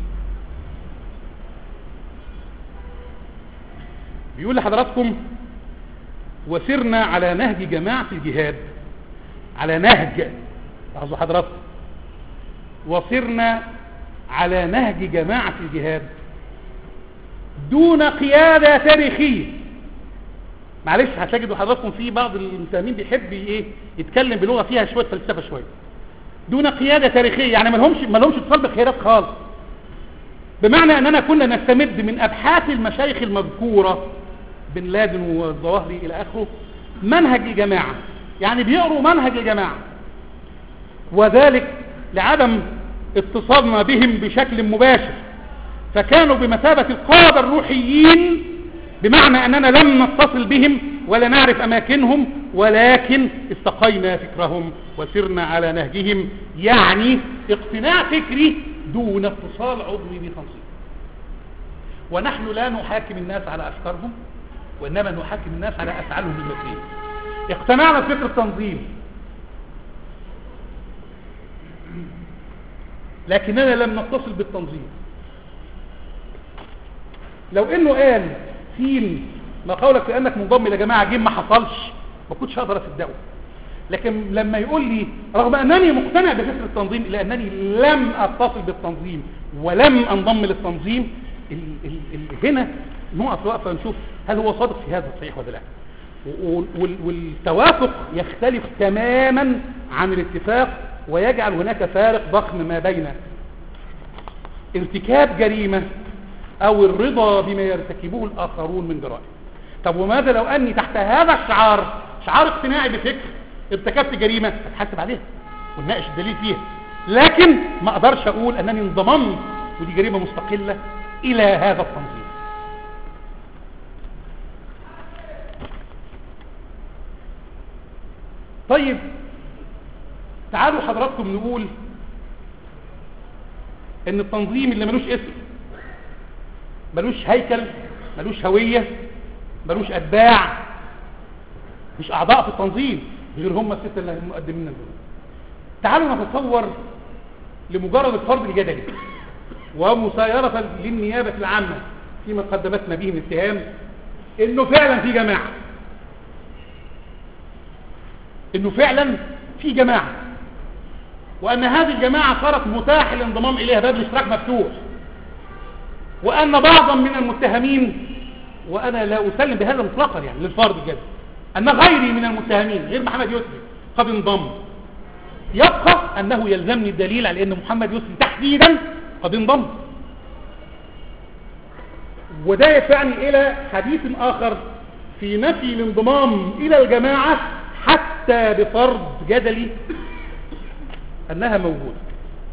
بيقول لحضراتكم وسرنا على نهج جماعة الجهاد على نهج لاحظوا حضراتكم وصرنا على نهج جماعة الجهاد دون قيادة تاريخية معلش هتجدوا حضراتكم في بعض المتهمين بيحب ايه يتكلم بلغة فيها شوية فلسفة شوية دون قيادة تاريخية يعني ما لهمش ما لهمش اتصال بقيادات خالص بمعنى اننا كنا نستمد من ابحاث المشايخ المذكورة بن لادن والظواهري الى اخره منهج الجماعة يعني بيقروا منهج الجماعة وذلك لعدم اتصالنا بهم بشكل مباشر فكانوا بمثابة القادة الروحيين بمعنى أننا لم نتصل بهم ولا نعرف أماكنهم ولكن استقينا فكرهم وسرنا على نهجهم يعني اقتناع فكري دون اتصال عضوي بتنظيم ونحن لا نحاكم الناس على أفكارهم وإنما نحاكم الناس على أفعالهم المسيرة اقتنعنا بفكر التنظيم لكننا لم نتصل بالتنظيم لو انه قال سين ما قولك بانك منضم الى جماعه جيم ما حصلش ما كنتش هقدر اصدقه لكن لما يقول لي رغم انني مقتنع بفكره التنظيم الا انني لم اتصل بالتنظيم ولم انضم للتنظيم ال ال ال هنا نقف وقفه نشوف هل هو صادق في هذا الصحيح ولا لا وال- وال- والتوافق يختلف تماما عن الاتفاق ويجعل هناك فارق ضخم ما بين ارتكاب جريمة او الرضا بما يرتكبه الاخرون من جرائم طب وماذا لو اني تحت هذا الشعار شعار اقتناعي بفكر ارتكبت جريمة اتحاسب عليها ونناقش الدليل فيها لكن ما اقدرش اقول انني انضممت ودي جريمة مستقلة الى هذا التنظيم طيب تعالوا حضراتكم نقول ان التنظيم اللي ملوش اسم ملوش هيكل ملوش هوية ملوش اتباع مش اعضاء في التنظيم غير هم الستة اللي هم مقدمين دول تعالوا نتصور لمجرد الفرض الجدلي ومسايرة للنيابة العامة فيما قدمتنا به من اتهام انه فعلا في جماعة انه فعلا في جماعة وان هذه الجماعة صارت متاح الانضمام اليها باب الاشتراك مفتوح وان بعضا من المتهمين وانا لا اسلم بهذا مطلقا يعني للفرض الجدل ان غيري من المتهمين غير محمد يسري قد انضم يبقى انه يلزمني الدليل على ان محمد يسري تحديدا قد انضم وده يدفعني الى حديث اخر في نفي الانضمام الى الجماعة حتى بفرض جدلي انها موجودة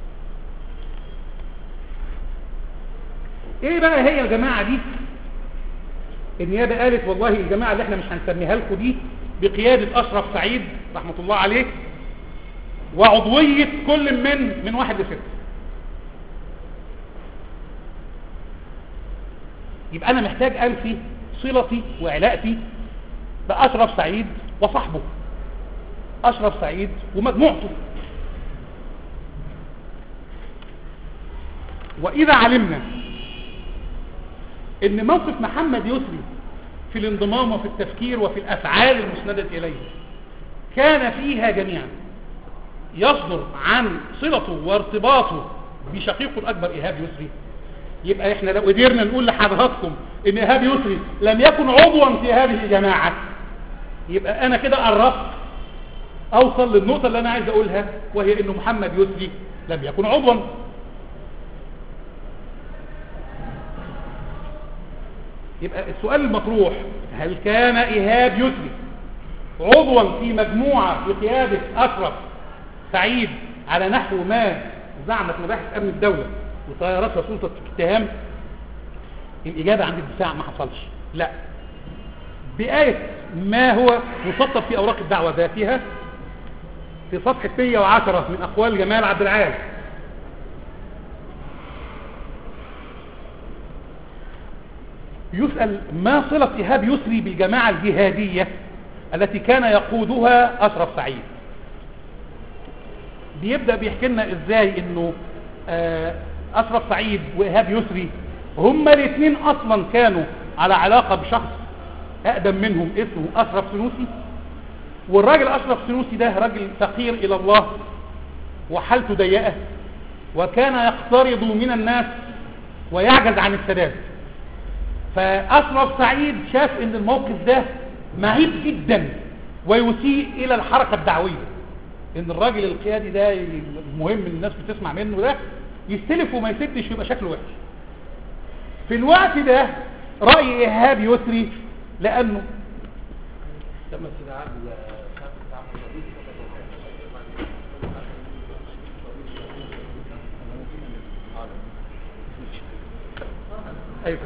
ايه بقى هي الجماعة دي النيابة قالت والله الجماعة اللي احنا مش هنسميها لكم دي بقيادة اشرف سعيد رحمة الله عليه وعضوية كل من من واحد لستة يبقى انا محتاج انفي صلتي وعلاقتي باشرف سعيد وصاحبه اشرف سعيد ومجموعته واذا علمنا ان موقف محمد يسري في الانضمام وفي التفكير وفي الافعال المسندة اليه كان فيها جميعا يصدر عن صلته وارتباطه بشقيقه الاكبر ايهاب يسري يبقى احنا لو قدرنا نقول لحضراتكم ان ايهاب يسري لم يكن عضوا في هذه الجماعة يبقى انا كده قربت اوصل للنقطة اللي انا عايز اقولها وهي انه محمد يسري لم يكن عضوا يبقى السؤال المطروح هل كان ايهاب يسري عضوا في مجموعة بقيادة اشرف سعيد على نحو ما زعمت مباحث امن الدولة وطياراتها سلطة الاتهام الاجابة عند الدفاع ما حصلش لا بآية ما هو مسطر في اوراق الدعوة ذاتها في صفحة 110 من اقوال جمال عبد العال يسأل ما صلة إيهاب يسري بالجماعة الجهادية التي كان يقودها أشرف سعيد بيبدأ بيحكي لنا إزاي إنه آه، أشرف سعيد وإيهاب يسري هما الاثنين أصلا كانوا على علاقة بشخص أقدم منهم اسمه أشرف سنوسي والراجل أشرف سنوسي ده راجل فقير إلى الله وحالته ضيقة وكان يقترض من الناس ويعجز عن السداد فأشرف سعيد شاف ان الموقف ده معيب جدا ويسيء الى الحركة الدعوية ان الراجل القيادي ده المهم ان الناس بتسمع منه ده يستلف وما يسدش يبقى شكله وحش في الوقت ده رأي ايهاب يسري لانه لما استدعاء خاف التعامل ايوه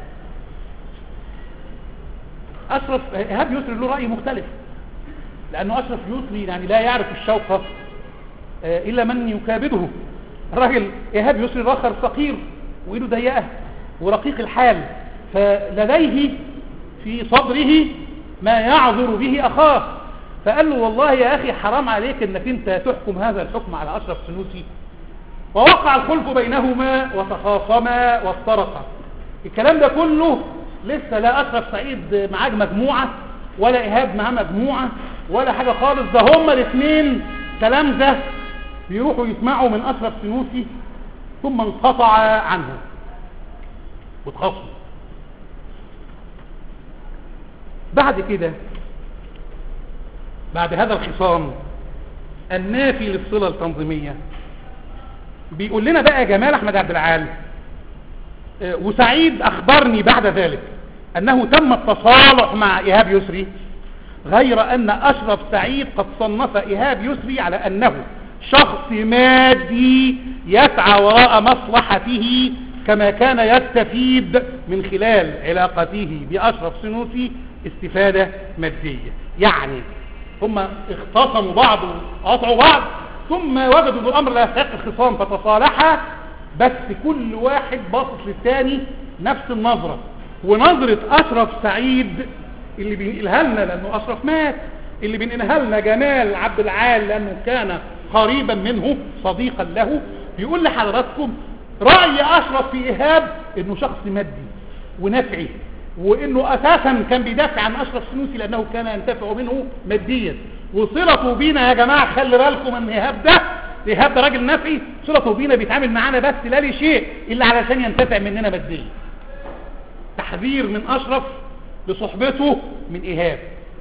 اشرف ايهاب يسري له راي مختلف لانه اشرف يسري يعني لا يعرف الشوق آه، الا من يكابده الراجل ايهاب يسري الاخر فقير وايده ضيقه ورقيق الحال فلديه في صدره ما يعذر به اخاه فقال له والله يا اخي حرام عليك انك انت تحكم هذا الحكم على اشرف سنوسي ووقع الخلف بينهما وتخاصما وافترقا الكلام ده كله لسه لا أشرف سعيد معاه مجموعة ولا إيهاب معاه مجموعة ولا حاجة خالص ده هما الاثنين كلام ده بيروحوا يسمعوا من أشرف سنوسي ثم انقطع عنه وتخاصموا بعد كده بعد هذا الخصام النافي للصلة التنظيمية بيقول لنا بقى جمال احمد عبد العال آه، وسعيد اخبرني بعد ذلك انه تم التصالح مع ايهاب يسري غير ان اشرف سعيد قد صنف ايهاب يسري على انه شخص مادي يسعى وراء مصلحته كما كان يستفيد من خلال علاقته باشرف سنوسي استفادة مادية يعني هم اختصموا بعض وقطعوا بعض ثم وجدوا ان الامر لا يستحق الخصام فتصالحا بس كل واحد باصص للثاني نفس النظرة ونظرة اشرف سعيد اللي بينقلها لنا لانه اشرف مات اللي بينقلها لنا جمال عبد العال لانه كان قريبا منه صديقا له بيقول لحضراتكم رأي اشرف في ايهاب انه شخص مادي ونفعي وانه اساسا كان بيدافع عن اشرف سنوسي لانه كان ينتفع منه ماديا وصلته بينا يا جماعه خلي بالكم ان ايهاب ده ايهاب ده راجل نفعي صلته بينا بيتعامل معانا بس لا لشيء الا علشان ينتفع مننا ماديا تحذير من اشرف لصحبته من ايهاب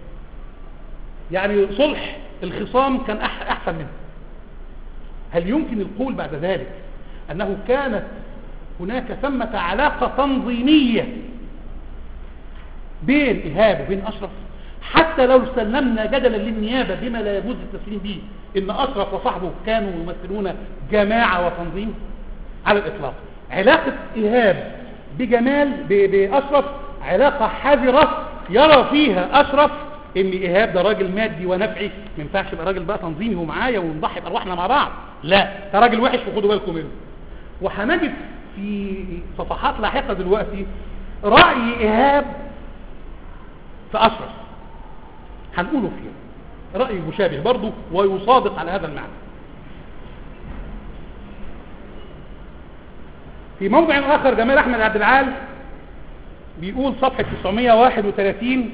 يعني صلح الخصام كان أح احسن منه هل يمكن القول بعد ذلك انه كانت هناك ثمة علاقة تنظيمية بين إيهاب وبين أشرف حتى لو سلمنا جدلا للنيابة بما لا يجوز التسليم به إن أشرف وصحبه كانوا يمثلون جماعة وتنظيم على الإطلاق علاقة إيهاب بجمال ب- بأشرف علاقة حذرة يرى فيها أشرف إن إيهاب ده راجل مادي ونفعي ما ينفعش يبقى راجل بقى تنظيمي ومعايا ونضحي بأرواحنا مع بعض لا ده راجل وحش وخدوا بالكم منه وهنجد في صفحات لاحقة دلوقتي رأي إيهاب في أشرف هنقوله فيه رأي مشابه برضه ويصادق على هذا المعنى في موضع آخر جمال أحمد عبد العال بيقول صفحة 931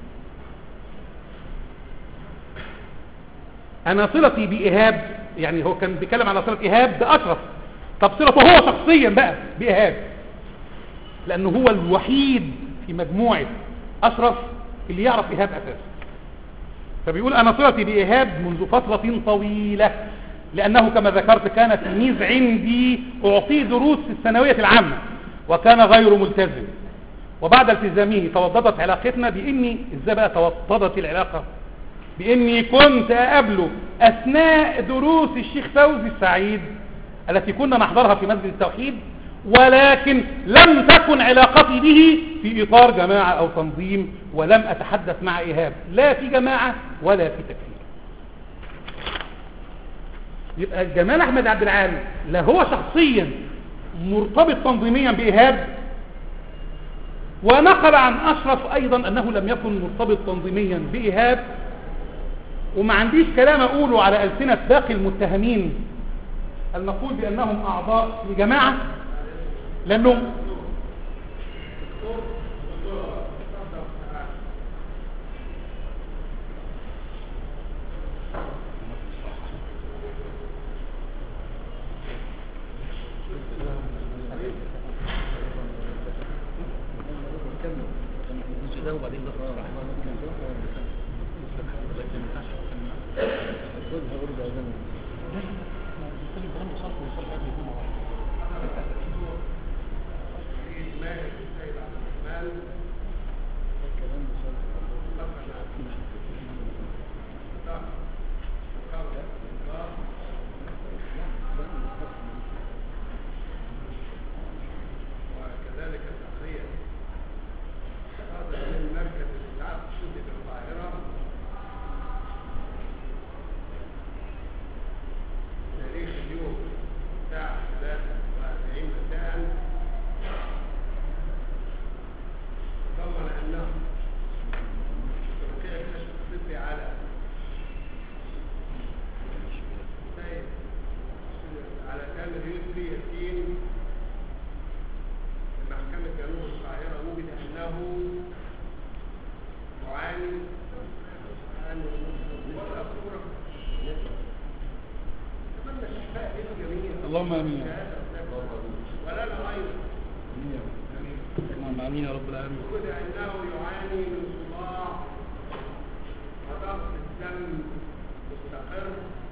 أنا صلتي بإيهاب يعني هو كان بيتكلم على صلة إيهاب بأشرف طب صلته هو شخصيا بقى بإيهاب لأنه هو الوحيد في مجموعة أشرف اللي يعرف إيهاب أساسا فبيقول أنا صلتي بإيهاب منذ فترة طويلة لأنه كما ذكرت كان تلميذ عندي أعطيه دروس في الثانوية العامة وكان غير ملتزم وبعد التزامه توضدت علاقتنا بإني إزاي بقى توضدت العلاقة بإني كنت أقابله أثناء دروس الشيخ فوزي السعيد التي كنا نحضرها في مسجد التوحيد ولكن لم تكن علاقتي به في إطار جماعة أو تنظيم ولم أتحدث مع إيهاب لا في جماعة ولا في تكفير يبقى جمال أحمد عبد العال لا هو شخصيا مرتبط تنظيميا بإيهاب ونقل عن أشرف أيضا أنه لم يكن مرتبط تنظيميا بإيهاب وما عنديش كلام أقوله على ألسنة باقي المتهمين المقول بأنهم أعضاء لجماعة لأنهم وكذلك التقرير هذا من مركز الإسعاف الشرطي في القاهرة تاريخ اليوم الساعة 43 مساء ضمن أنه تركيا كشف اللهم امين ولا له أيضا اللهم امين يا رب العالمين وجد أنه يعاني من صداع وضغط الدم مستقر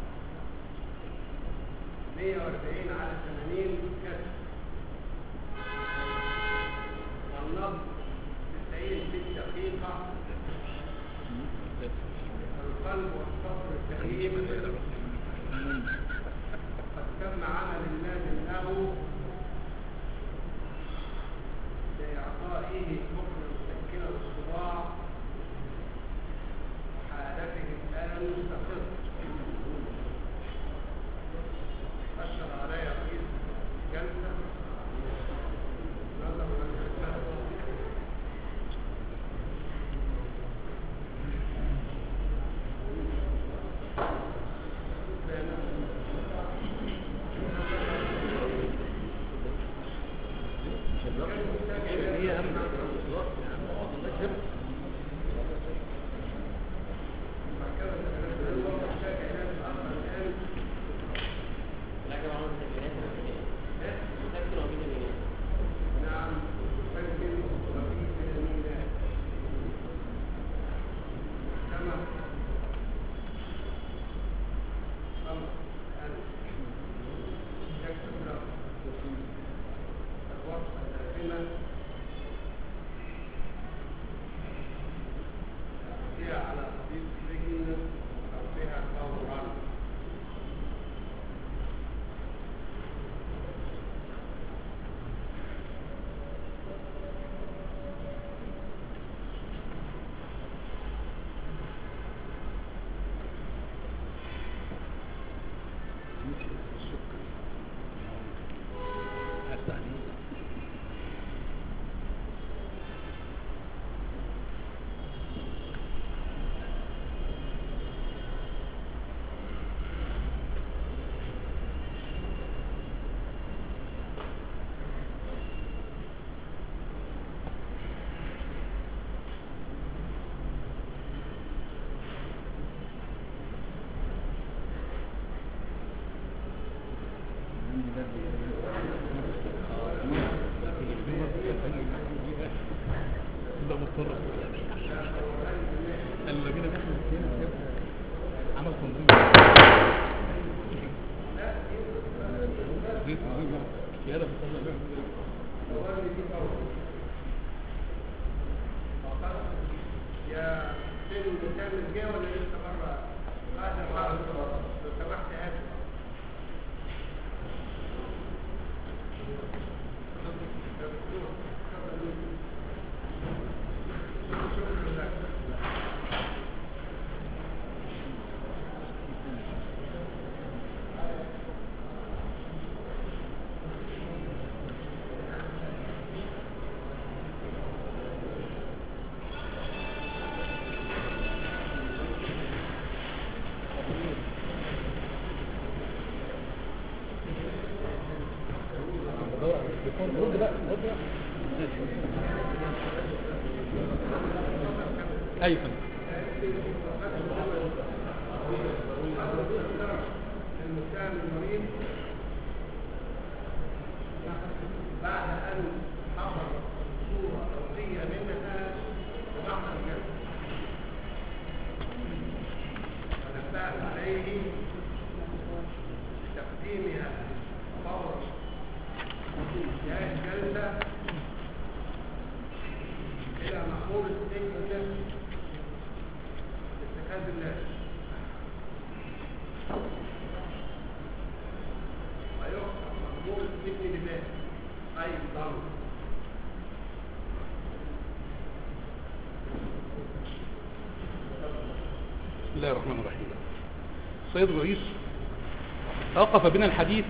140 على 80 كسر والنبض 90 في الدقيقة القلب والصدر سليم قد تم عمل اللازم له لإعطائه حكم مسكنة الصداع وحالته الآن مستقر أشر علي رئيس الجلسة نظر للجلسة نعم مسجل وفي فيتامينات كما خمر ألف يكتب له الوصفة اللازمة تأتيها على طبيب سجن أو بها فورا ده مضطر الذين دخلوا السينما عمل تنظيم زيت زيت يا ده بتصلي يا سن كامل جه ولا لسه بره؟ هذا مرة لو سمحت هات يا دكتور اتفضل. شكرا لك رد بقى رد بقى ايوه المتهم المريض بعد أن حضر صورة ضوئية منها وبعد الجلسة ونبهت عليه بتقديمها فورا انتهاء الجلسة إلى مأمور السجن لاتخاذ اللازم ويحكم مأمور السجن بذلك أيضا بسم الله الرحمن الرحيم سيد الرئيس أوقف بنا الحديث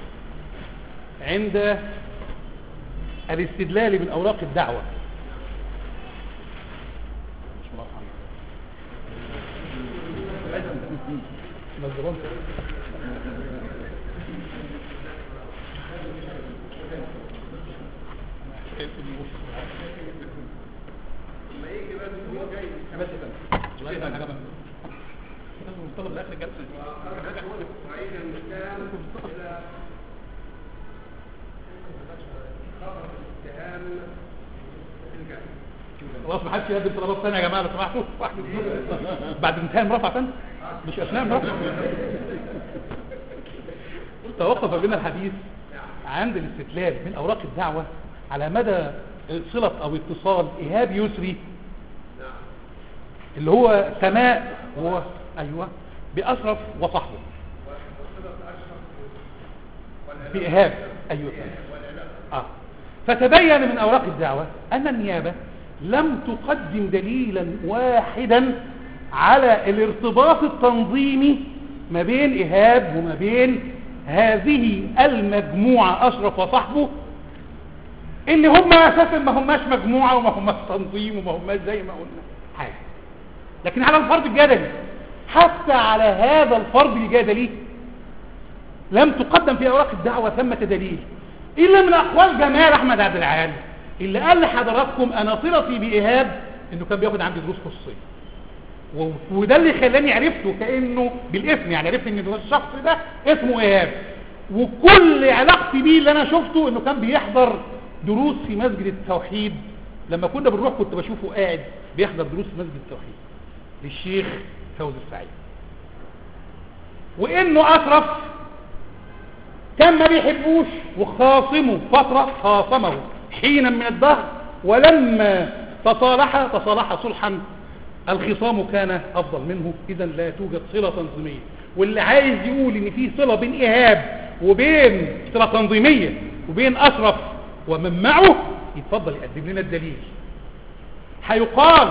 عند الاستدلال من أوراق الدعوة بسم الله الرحمن الرحيم نزلون. لما يجي بس هو جاي بس كده. الله يبارك فيك. لازم نطلب لاخر الجلسه وأخذ وعيد المتهم إلى رفض الاتهام في الجنة خلاص ما حدش يقدم طلبات ثانيه يا جماعه لو سمحتوا واحد بعد انتهاء المرافعه ثانيه مش اثناء المرافعه توقف بنا الحديث عند الاستدلال من اوراق الدعوه على مدى صله او اتصال ايهاب يسري نعم اللي هو سماء و... ايوه باشرف وصحبه وصلة أشرف ولا بايهاب ايوه آه. فتبين من أوراق الدعوة أن النيابة لم تقدم دليلا واحدا على الارتباط التنظيمي ما بين إيهاب وما بين هذه المجموعة أشرف وصحبه اللي هم أساسا ما هماش مجموعة وما هماش تنظيم وما هماش زي ما قلنا حاجة لكن على الفرض الجدلي حتى على هذا الفرض الجدلي لم تقدم في اوراق الدعوه ثمه دليل الا من اقوال جمال احمد عبد العال اللي قال لحضراتكم انا صلتي بايهاب انه كان بياخد عندي دروس خصوصيه و- وده اللي خلاني عرفته كانه بالاسم يعني عرفت ان الشخص ده اسمه ايهاب وكل علاقتي بيه اللي انا شفته انه كان بيحضر دروس في مسجد التوحيد لما كنا بنروح كنت بشوفه قاعد بيحضر دروس في مسجد التوحيد للشيخ فوزي السعيد وانه اشرف كان ما بيحبوش وخاصمه فترة خاصمه حينا من الدهر ولما تصالح تصالح صلحا الخصام كان افضل منه اذا لا توجد صلة تنظيمية واللي عايز يقول ان في صلة بين ايهاب وبين صلة تنظيمية وبين اشرف ومن معه يتفضل يقدم لنا الدليل هيقال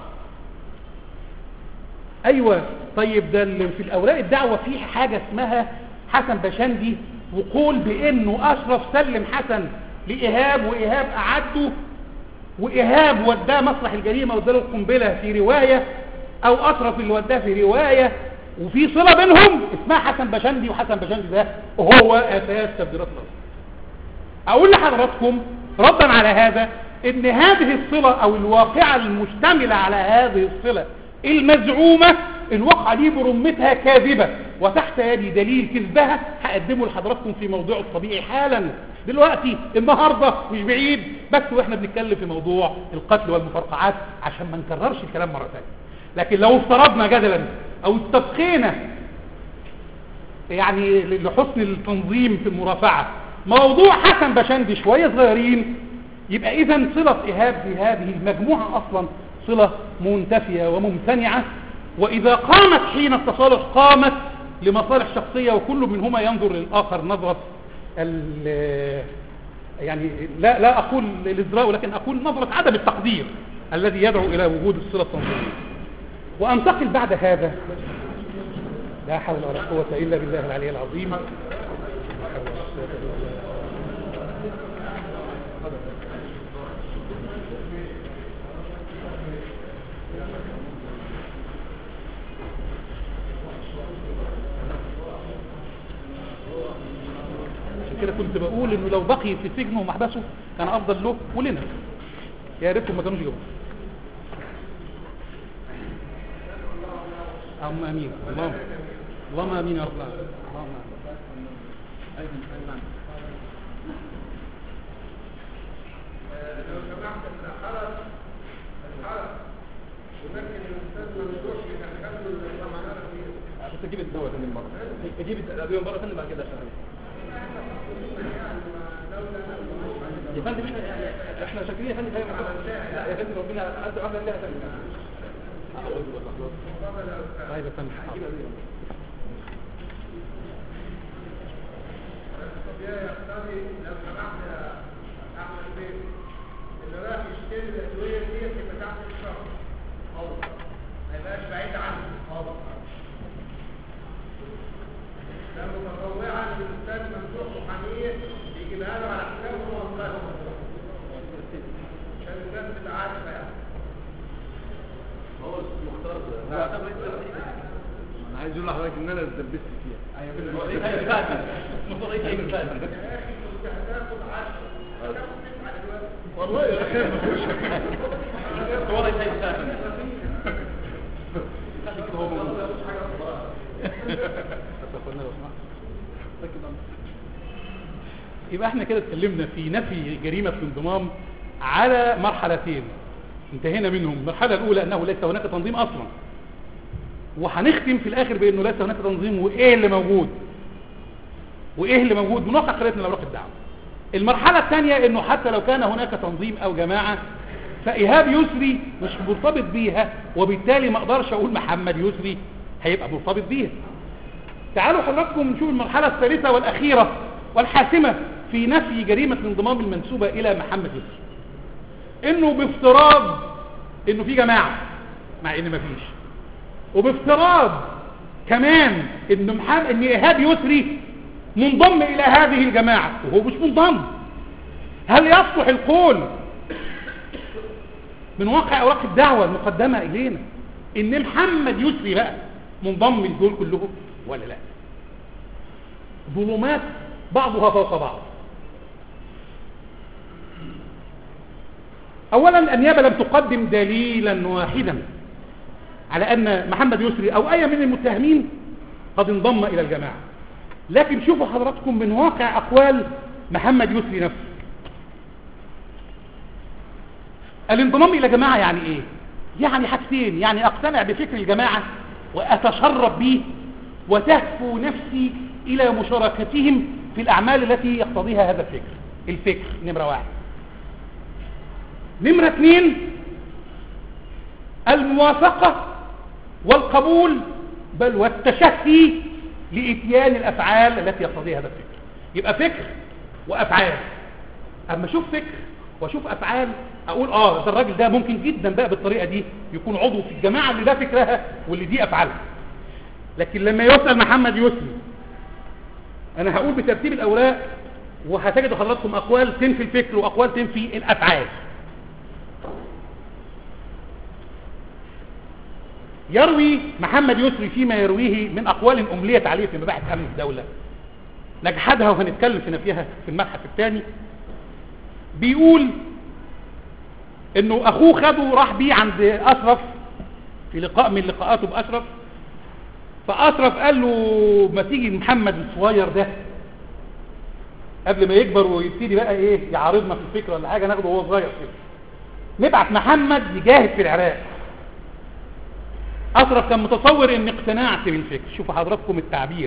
ايوه طيب ده اللي في الاوراق الدعوه في حاجه اسمها حسن بشندي وقول بانه اشرف سلم حسن لايهاب وايهاب اعده وايهاب وداه مسرح الجريمه واداله القنبله في روايه او اشرف اللي وداه في روايه وفي صله بينهم اسمها حسن بشندي وحسن بشندي ده هو اساس تبديلات الارض اقول لحضراتكم ردا على هذا ان هذه الصلة او الواقعة المشتملة على هذه الصلة المزعومة الواقعة دي برمتها كاذبة وتحت يدي دليل كذبها هقدمه لحضراتكم في موضوع الطبيعي حالا دلوقتي النهاردة مش بعيد بس واحنا بنتكلم في موضوع القتل والمفرقعات عشان ما نكررش الكلام مرة ثانيه لكن لو افترضنا جدلا او استبقينا يعني لحسن التنظيم في المرافعة موضوع حسن بشندي شوية صغيرين يبقى اذا صلة ايهاب بهذه المجموعة اصلا صلة منتفية وممتنعة واذا قامت حين التصالح قامت لمصالح شخصية وكل منهما ينظر للاخر نظرة ال- يعني لا, لا اقول الازراء ولكن اقول نظرة عدم التقدير الذي يدعو الى وجود الصلة التنظيمية وانتقل بعد هذا لا حول ولا قوة الا بالله العلي العظيم عشان كده كنت بقول انه لو بقي في سجنه ومحبسه كان افضل له ولنا يا ريتهم ما كانوش جابوه اللهم امين اللهم اللهم امين يا رب العالمين اللهم امين لو سمحت الحرس الحرس ولكن الاستاذ ممدوح يدخله الضمانات فيه بس اجيب الدواء تاني مره اجيب الادويه مره ثانيه بعد كده اشتغل يا فندم احنا يعني احنا شاكرين يا فندم فاهم لا يا فندم ربنا عز وجل لها ثانيه طيب يا فندم هجيب الادويه يا يقتضي لو سمحت يا احمد بيه اللي رايح يشتري الادويه دي تبقى تحت الشهر خالص ما يبقاش بعيد عنه خالص ده متطوعا للاستاذ ممدوح وحميه يجيبها له على حسابه ومنقذه عشان الناس تبقى عارفه يعني هو مختار انا عايز اقول لحضرتك ان انا اتدبست فيها ايوه المفروض ايه هيعمل فعلا يا اخي كنت هتاخد 10 هتاخد 9 دلوقتي والله يا اخي ما فيهوش والله شيء فعلا هو موجود يبقى احنا كده اتكلمنا في نفي جريمة الانضمام على مرحلتين انتهينا منهم المرحلة الأولى أنه ليس هناك تنظيم أصلا وهنختم في الآخر بأنه ليس هناك تنظيم وإيه اللي موجود وإيه اللي موجود من واقع قريتنا لو الدعوة المرحلة الثانية أنه حتى لو كان هناك تنظيم أو جماعة فإيهاب يسري مش مرتبط بيها وبالتالي ما أقدرش أقول محمد يسري هيبقى مرتبط بيها تعالوا حضراتكم نشوف المرحلة الثالثة والأخيرة والحاسمة في نفي جريمة الانضمام المنسوبة إلى محمد يسري إنه بافتراض إنه في جماعة مع إن مفيش وبافتراض كمان إن محمد إن إيهاب يسري منضم إلى هذه الجماعة وهو مش منضم هل يصلح القول من واقع أوراق الدعوة المقدمة إلينا إن محمد يسري بقى منضم لدول كلهم ولا لا ظلمات بعضها فوق بعض اولا النيابه لم تقدم دليلا واحدا على ان محمد يسري او اي من المتهمين قد انضم الى الجماعه لكن شوفوا حضراتكم من واقع اقوال محمد يسري نفسه الانضمام الى جماعه يعني ايه يعني حاجتين يعني اقتنع بفكر الجماعه واتشرب به وتهفو نفسي الى مشاركتهم في الاعمال التي يقتضيها هذا الفكر الفكر نمره واحد نمرة اثنين الموافقة والقبول بل والتشهي لإتيان الأفعال التي يقتضيها هذا الفكر يبقى فكر وأفعال أما أشوف فكر وأشوف أفعال أقول آه ده الراجل ده ممكن جدا بقى بالطريقة دي يكون عضو في الجماعة اللي ده فكرها واللي دي أفعالها لكن لما يسأل محمد يسري أنا هقول بترتيب الأوراق وهتجدوا حضراتكم أقوال تنفي الفكر وأقوال تنفي الأفعال يروي محمد يسري فيما يرويه من أقوال أمليت عليه في مباحث أمن الدولة نجحدها وهنتكلم في نفيها في المبحث الثاني بيقول انه اخوه خده راح بيه عند اشرف في لقاء من لقاءاته باشرف فاشرف قال له ما تيجي محمد الصغير ده قبل ما يكبر ويبتدي بقى ايه يعارضنا في الفكره ولا حاجه ناخده وهو صغير كده نبعت محمد يجاهد في العراق أشرف كان متصور إني اقتنعت بالفكر شوفوا حضراتكم التعبير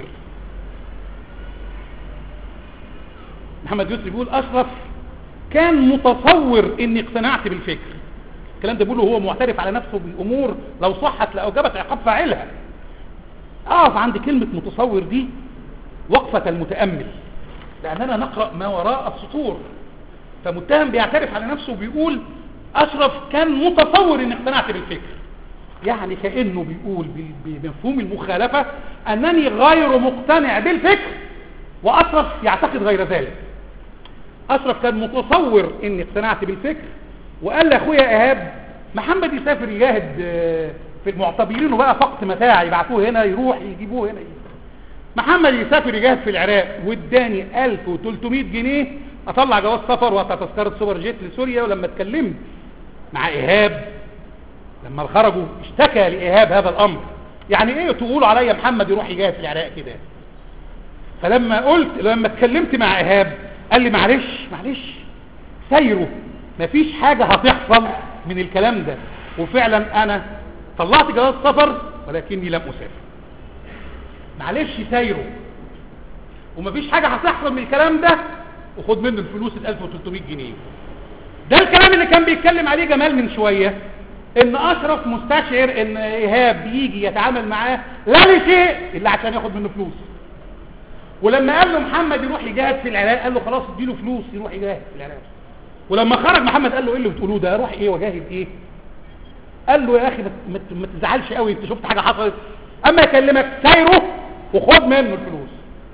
محمد يسري بيقول أشرف كان متصور إني اقتنعت بالفكر الكلام ده بيقوله هو معترف على نفسه بالأمور لو صحت لأوجبت عقاب فاعلها أقف عند كلمة متصور دي وقفة المتأمل لأننا نقرأ ما وراء السطور فمتهم بيعترف على نفسه وبيقول أشرف كان متصور إني اقتنعت بالفكر يعني كأنه بيقول بمفهوم المخالفة أنني غير مقتنع بالفكر وأشرف يعتقد غير ذلك أشرف كان متصور أني اقتنعت بالفكر وقال لأخويا إيهاب محمد يسافر يجاهد في المعتبرين بقى فقط متاع يبعثوه هنا يروح يجيبوه هنا محمد يسافر يجاهد في العراق واداني 1300 جنيه اطلع جواز سفر وقطع تذكره سوبر جيت لسوريا ولما اتكلمت مع ايهاب لما خرجوا اشتكى لإيهاب هذا الأمر يعني ايه تقولوا عليا محمد يروح يجاهد في العراق كده فلما قلت لما اتكلمت مع إيهاب قال لي معلش معلش سيره مفيش حاجة هتحصل من الكلام ده وفعلا أنا طلعت جواز سفر ولكني لم أسافر معلش سيره ومفيش حاجة هتحصل من الكلام ده وخد منه الفلوس ال 1300 جنيه ده الكلام اللي كان بيتكلم عليه جمال من شوية ان اشرف مستشعر ان ايهاب بيجي يتعامل معاه لا لشيء الا عشان ياخد منه فلوس ولما قال له محمد يروح يجاهد في العراق قال له خلاص اديله فلوس يروح يجاهد في العراق ولما خرج محمد قال له ايه اللي بتقولوه ده اروح ايه واجاهد ايه قال له يا اخي ما تزعلش قوي انت شفت حاجه حصلت اما يكلمك سايره وخد منه الفلوس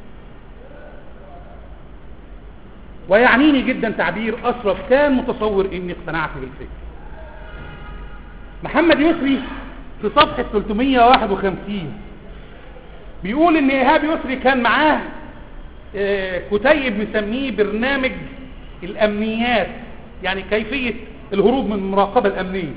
ويعنيني جدا تعبير اشرف كان متصور اني اقتنعت بالفكر محمد يسري في صفحة 351 بيقول ان ايهاب يسري كان معاه كتيب مسميه برنامج الامنيات يعني كيفية الهروب من المراقبة الامنية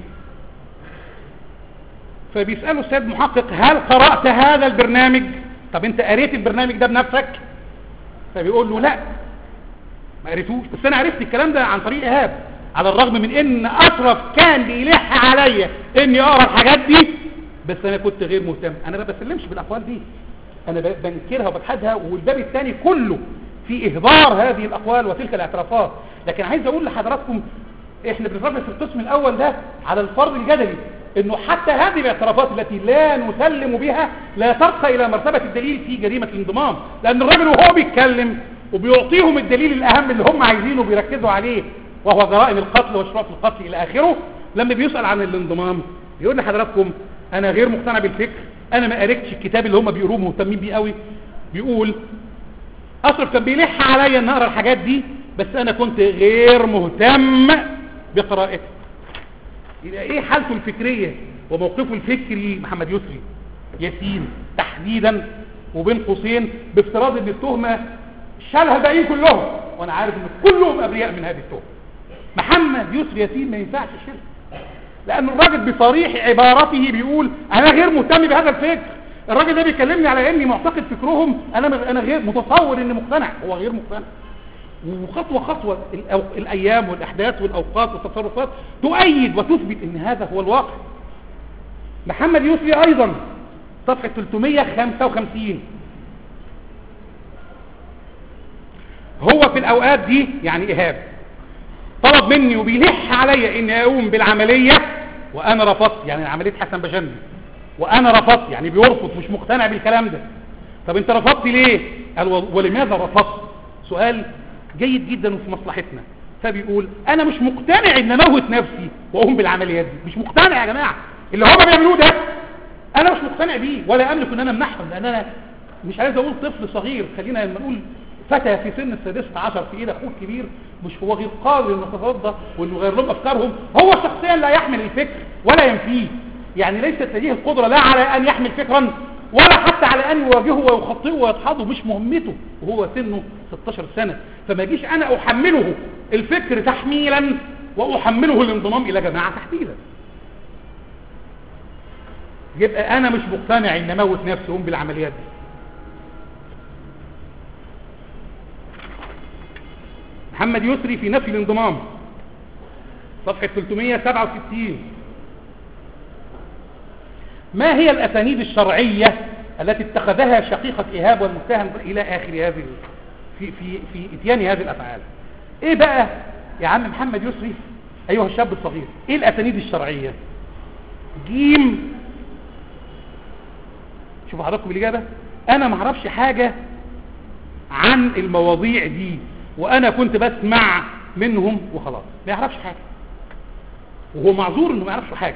فبيسأله السيد محقق هل قرأت هذا البرنامج طب انت قريت البرنامج ده بنفسك فبيقول له لا ما قريتوش بس انا عرفت الكلام ده عن طريق ايهاب على الرغم من ان اشرف كان بيلح عليا اني اقرا الحاجات دي بس انا كنت غير مهتم انا ما بسلمش بالاقوال دي انا ب- بنكرها وبجحدها والباب الثاني كله في اهدار هذه الاقوال وتلك الاعترافات لكن عايز اقول لحضراتكم احنا بنفرق في القسم الاول ده على الفرض الجدلي انه حتى هذه الاعترافات التي لا نسلم بها لا ترقى الى مرتبة الدليل في جريمة الانضمام لان الراجل وهو بيتكلم وبيعطيهم الدليل الاهم اللي هم عايزينه وبيركزوا عليه وهو جرائم القتل واشراف القتل الى اخره لما بيسأل عن الانضمام بيقول لحضراتكم انا غير مقتنع بالفكر انا ما قريتش الكتاب اللي هم بيقروه مهتمين بيه قوي بيقول اشرف كان بيلح عليا ان اقرا الحاجات دي بس انا كنت غير مهتم بقراءتها يبقى ايه حالته الفكرية وموقفه الفكري محمد يسري ياسين تحديدا وبين قوسين بافتراض ان التهمة شالها الباقيين كلهم وانا عارف ان كلهم ابرياء من هذه التهمة محمد يسري ياسين ما ينفعش يشيلها لان الراجل بصريح عبارته بيقول انا غير مهتم بهذا الفكر الراجل ده بيكلمني على اني معتقد فكرهم انا انا غير متصور اني مقتنع هو غير مقتنع وخطوة خطوة الأو- الأيام والأحداث والأوقات والتصرفات تؤيد وتثبت أن هذا هو الواقع محمد يسري أيضا صفحة 355 هو في الأوقات دي يعني إيهاب طلب مني وبيلح عليا اني اقوم بالعملية وانا رفضت يعني عملية حسن بشندي وانا رفضت يعني بيرفض مش مقتنع بالكلام ده طب انت رفضت ليه قال و- ولماذا رفضت سؤال جيد جدا وفي مصلحتنا فبيقول انا مش مقتنع ان اموت نفسي واقوم بالعمليات دي مش مقتنع يا جماعة اللي هما بيعملوه ده انا مش مقتنع بيه ولا املك ان انا امنحهم لان انا مش عايز اقول طفل صغير خلينا لما نقول فتى في سن السادسة عشر في ايد اخوه الكبير مش هو غير قادر انه يتصدى وانه يغير لهم افكارهم هو شخصيا لا يحمل الفكر ولا ينفيه يعني ليست لديه القدرة لا على ان يحمل فكرا ولا حتى على ان يواجهه ويخطئه ويدحضه مش مهمته وهو سنه 16 سنة فما جيش انا احمله الفكر تحميلا واحمله الانضمام الى جماعة تحديدا يبقى انا مش مقتنع ان اموت نفسي اقوم بالعمليات دي محمد يسري في نفي الانضمام صفحة 367 ما هي الأسانيد الشرعية التي اتخذها شقيقة إيهاب والمتهم إلى آخر هذه في, في, في إتيان هذه الأفعال إيه بقى يا عم محمد يسري أيها الشاب الصغير إيه الأسانيد الشرعية جيم شوفوا حضراتكم الإجابة أنا ما اعرفش حاجة عن المواضيع دي وانا كنت بسمع منهم وخلاص ما يعرفش حاجة وهو معذور انه ما يعرفش حاجة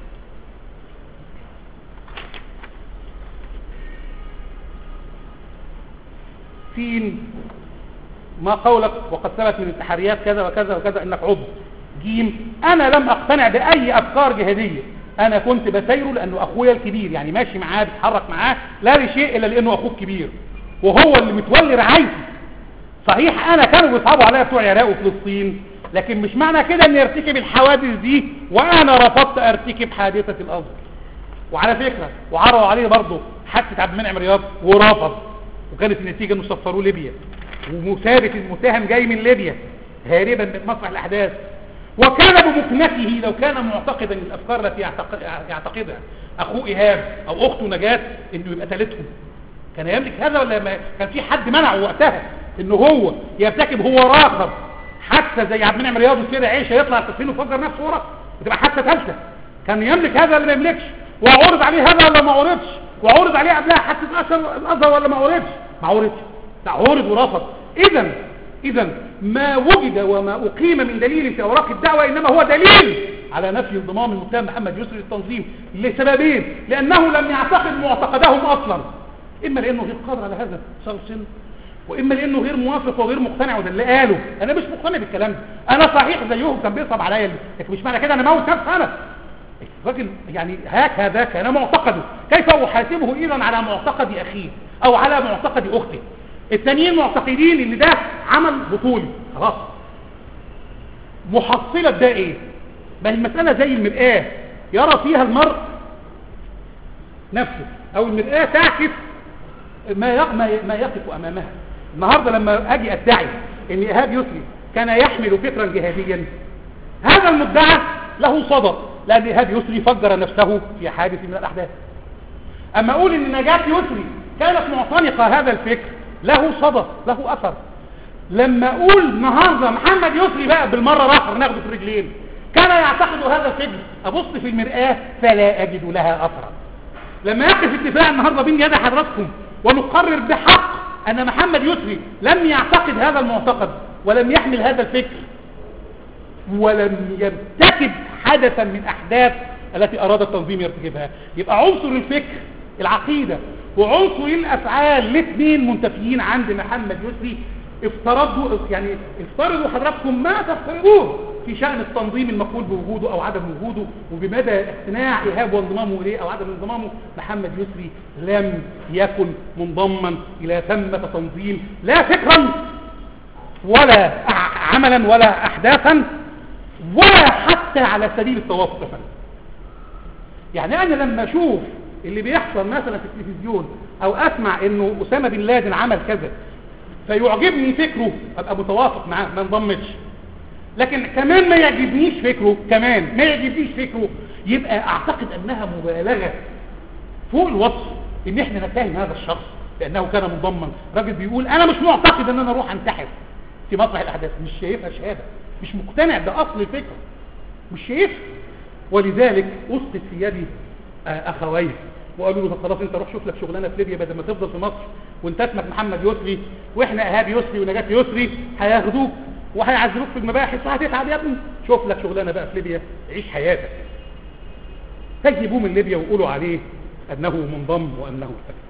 سين ما قولك وقد ثبت من التحريات كذا وكذا وكذا انك عضو جيم انا لم اقتنع باي افكار جهادية انا كنت بسيره لانه اخويا الكبير يعني ماشي معاه بتحرك معاه لا لشيء الا لانه اخوه الكبير وهو اللي متولي رعايتي صحيح انا كانوا بيصعبوا عليا بتوع العراق وفلسطين لكن مش معنى كده اني ارتكب الحوادث دي وانا رفضت ارتكب حادثة الازهر وعلى فكرة وعرضوا عليه برضه حادثة عبد المنعم رياض ورفض وكانت النتيجة انه سفروه ليبيا ومثابت المتهم جاي من ليبيا هاربا من مسرح الاحداث وكان بمكنته لو كان معتقدا الافكار التي يعتق- يعتقدها اخوه ايهاب او اخته نجاة انه يبقى ثالثهم كان يملك هذا ولا ما كان في حد منعه وقتها انه هو يرتكب هو راقب حتى زي عبد المنعم رياض كده عيشه يطلع التسليم ويفجر نفسه ورا وتبقى حادثه ثالثه كان يملك هذا ولا ما يملكش وعرض عليه هذا ولا ما عرضش وعرض عليه قبلها حادثه اشهر الازهر ولا ما عرضش ما عرضش لا عرض ورفض اذا اذا ما وجد وما اقيم من دليل في اوراق الدعوه انما هو دليل على نفي انضمام المتهم محمد يسري للتنظيم لسببين لانه لم يعتقد معتقدهم اصلا اما لانه غير قادر على هذا صار سن واما لانه غير موافق وغير مقتنع وده اللي قاله انا مش مقتنع بالكلام ده انا صحيح زيهم كان بيصعب عليا لكن مش معنى كده انا موت نفسي انا الراجل يعني هكذا كان معتقده كيف احاسبه اذا على معتقد اخيه او على معتقد اخته التانيين معتقدين ان ده عمل بطولي خلاص محصلة ده ايه ما هي المسألة زي المرآة يرى فيها المرء نفسه او المرآة تعكس ما ي- ما ي- ما يقف امامها النهاردة لما اجي ادعي ان ايهاب يسري كان يحمل فكرا جهاديا هذا المدعى له صدى لان ايهاب يسري فجر نفسه في حادث من الاحداث اما اقول ان نجاة يسري كانت معتنقة هذا الفكر له صدى له اثر لما اقول النهارده محمد يسري بقى بالمره راح ناخده في الرجلين كان يعتقد هذا الفكر ابص في المرآة فلا اجد لها اثرا لما يقف اتفاق النهارده بين يد حضراتكم ونقرر بحق ان محمد يسري لم يعتقد هذا المعتقد ولم يحمل هذا الفكر ولم يرتكب حدثا من احداث التي اراد التنظيم يرتكبها يبقى عنصر الفكر العقيدة وعنصر الافعال الاثنين منتفيين عند محمد يسري افترضوا يعني افترضوا حضراتكم ما تفترضوه في شأن التنظيم المقول بوجوده او عدم وجوده وبمدى اقتناع ايهاب وانضمامه اليه او عدم انضمامه محمد يسري لم يكن منضما الى ثمة تنظيم لا فكرا ولا عملا ولا احداثا ولا حتى على سبيل التوافق فن. يعني انا لما اشوف اللي بيحصل مثلا في التلفزيون او اسمع انه اسامه بن لادن عمل كذا فيعجبني فكره ابقى متوافق معاه ما انضمتش لكن كمان ما يعجبنيش فكره كمان ما يعجبنيش فكره يبقى اعتقد انها مبالغه فوق الوصف ان احنا نتهم هذا الشخص لانه كان منضما راجل بيقول انا مش معتقد ان انا اروح انتحر في مسرح الاحداث مش شايفها شهاده مش مقتنع ده اصل الفكره مش شايفها ولذلك اسقط في يدي اخويه وقالوا له طب خلاص انت روح شوف لك شغلانه في ليبيا بدل ما تفضل في مصر وانت اسمك محمد يسري واحنا ايهاب يسري ونجاة يسري هياخدوك وهيعذبوك في المباحث وهتتعب يا ابني شوف لك شغلانه بقى في ليبيا عيش حياتك تجيبوه من ليبيا وقولوا عليه انه منضم وانه ارتكب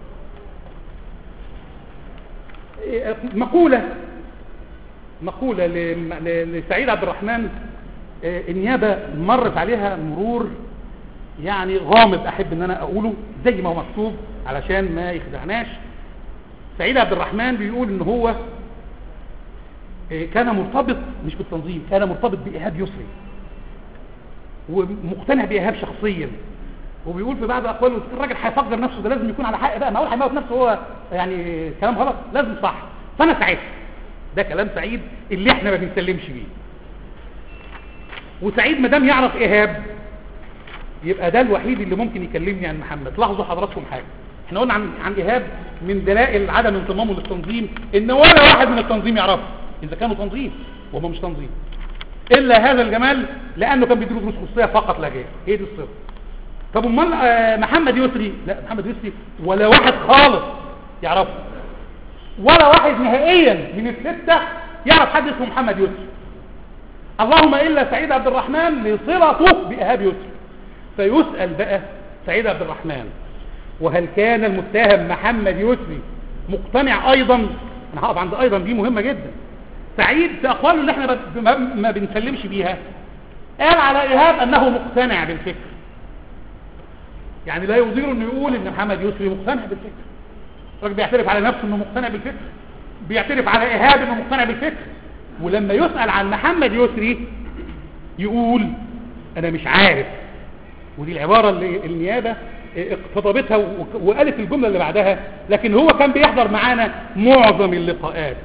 مقولة مقولة لسعيد عبد الرحمن النيابة مرت عليها مرور يعني غامض احب ان انا اقوله زي ما هو مكتوب علشان ما يخدعناش سعيد عبد الرحمن بيقول ان هو كان مرتبط مش بالتنظيم كان مرتبط بإيهاب يسري ومقتنع بإيهاب شخصيا وبيقول في بعض اقواله الراجل هيفجر نفسه ده لازم يكون على حق بقى ما هو هيموت نفسه هو يعني كلام غلط لازم صح فانا سعيد ده كلام سعيد اللي احنا ما بنسلمش بيه وسعيد ما دام يعرف ايهاب يبقى ده الوحيد اللي ممكن يكلمني عن محمد لاحظوا حضراتكم حاجه احنا قلنا عن عن ايهاب من دلائل عدم انضمامه للتنظيم ان ولا واحد من التنظيم يعرفه اذا كانوا تنظيم وهم مش تنظيم الا هذا الجمال لانه كان بيديله دروس خصوصيه فقط لا غير هي دي الصفه طب امال آه محمد يسري لا محمد يسري ولا واحد خالص يعرفه ولا واحد نهائيا من السته يعرف حد اسمه محمد يسري اللهم الا سعيد عبد الرحمن لصلته بايهاب يسري فيسال بقى سعيد عبد الرحمن وهل كان المتهم محمد يسري مقتنع ايضا انا هقف عند ايضا دي مهمه جدا سعيد في اقواله اللي احنا ما بنسلمش بيها قال على ايهاب انه مقتنع بالفكر يعني لا يظهر انه يقول ان محمد يسري مقتنع بالفكر الراجل بيعترف على نفسه انه مقتنع بالفكر بيعترف على ايهاب انه مقتنع بالفكر ولما يسأل عن محمد يسري يقول انا مش عارف ودي العبارة اللي النيابة اقتضبتها وقالت الجملة اللي بعدها لكن هو كان بيحضر معانا معظم اللقاءات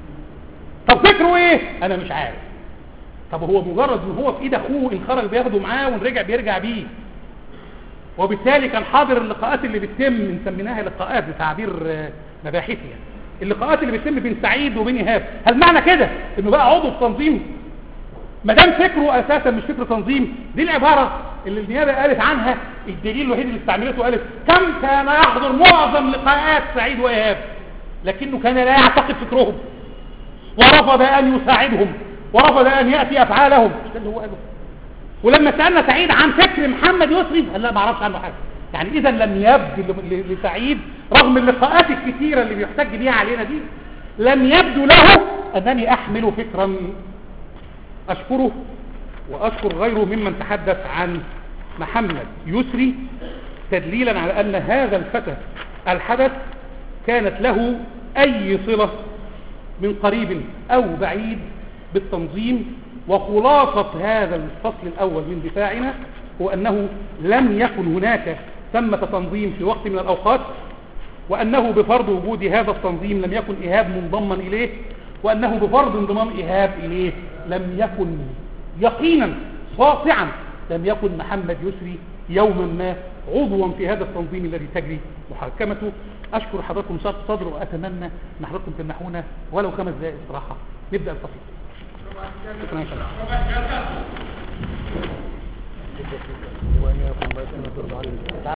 طب فكره ايه انا مش عارف طب هو مجرد ان هو في ايد اخوه ان خرج بياخده معاه وان رجع بيرجع بيه وبالتالي كان حاضر اللقاءات اللي بتتم سميناها لقاءات بتعبير مباحثي يعني اللقاءات اللي بتتم بين سعيد وبين ايهاب هل معنى كده انه بقى عضو في تنظيم ما دام فكره اساسا مش فكر تنظيم دي العباره اللي النيابه قالت عنها الدليل الوحيد اللي استعملته قالت كم كان يحضر معظم لقاءات سعيد وايهاب لكنه كان لا يعتقد فكرهم ورفض ان يساعدهم ورفض ان ياتي افعالهم ده اللي هو قاله ولما سالنا سعيد عن فكر محمد يسري قال لا ما اعرفش عنه حاجه يعني اذا لم يبدو لسعيد رغم اللقاءات الكثيره اللي بيحتج بيها علينا دي لم يبدو له انني احمل فكرا اشكره واشكر غيره ممن تحدث عن محمد يسري تدليلا على ان هذا الفتى الحدث كانت له اي صلة من قريب او بعيد بالتنظيم وخلاصة هذا الفصل الاول من دفاعنا هو انه لم يكن هناك ثمة تنظيم في وقت من الاوقات وانه بفرض وجود هذا التنظيم لم يكن ايهاب منضما اليه وأنه بفرض انضمام إيهاب إليه لم يكن يقينا ساطعا لم يكن محمد يسري يوما ما عضوا في هذا التنظيم الذي تجري محاكمته أشكر حضراتكم صدر صدر وأتمنى أن حضراتكم تمنحونا ولو خمس دقائق استراحة نبدأ الفصل شكرا يا فندم.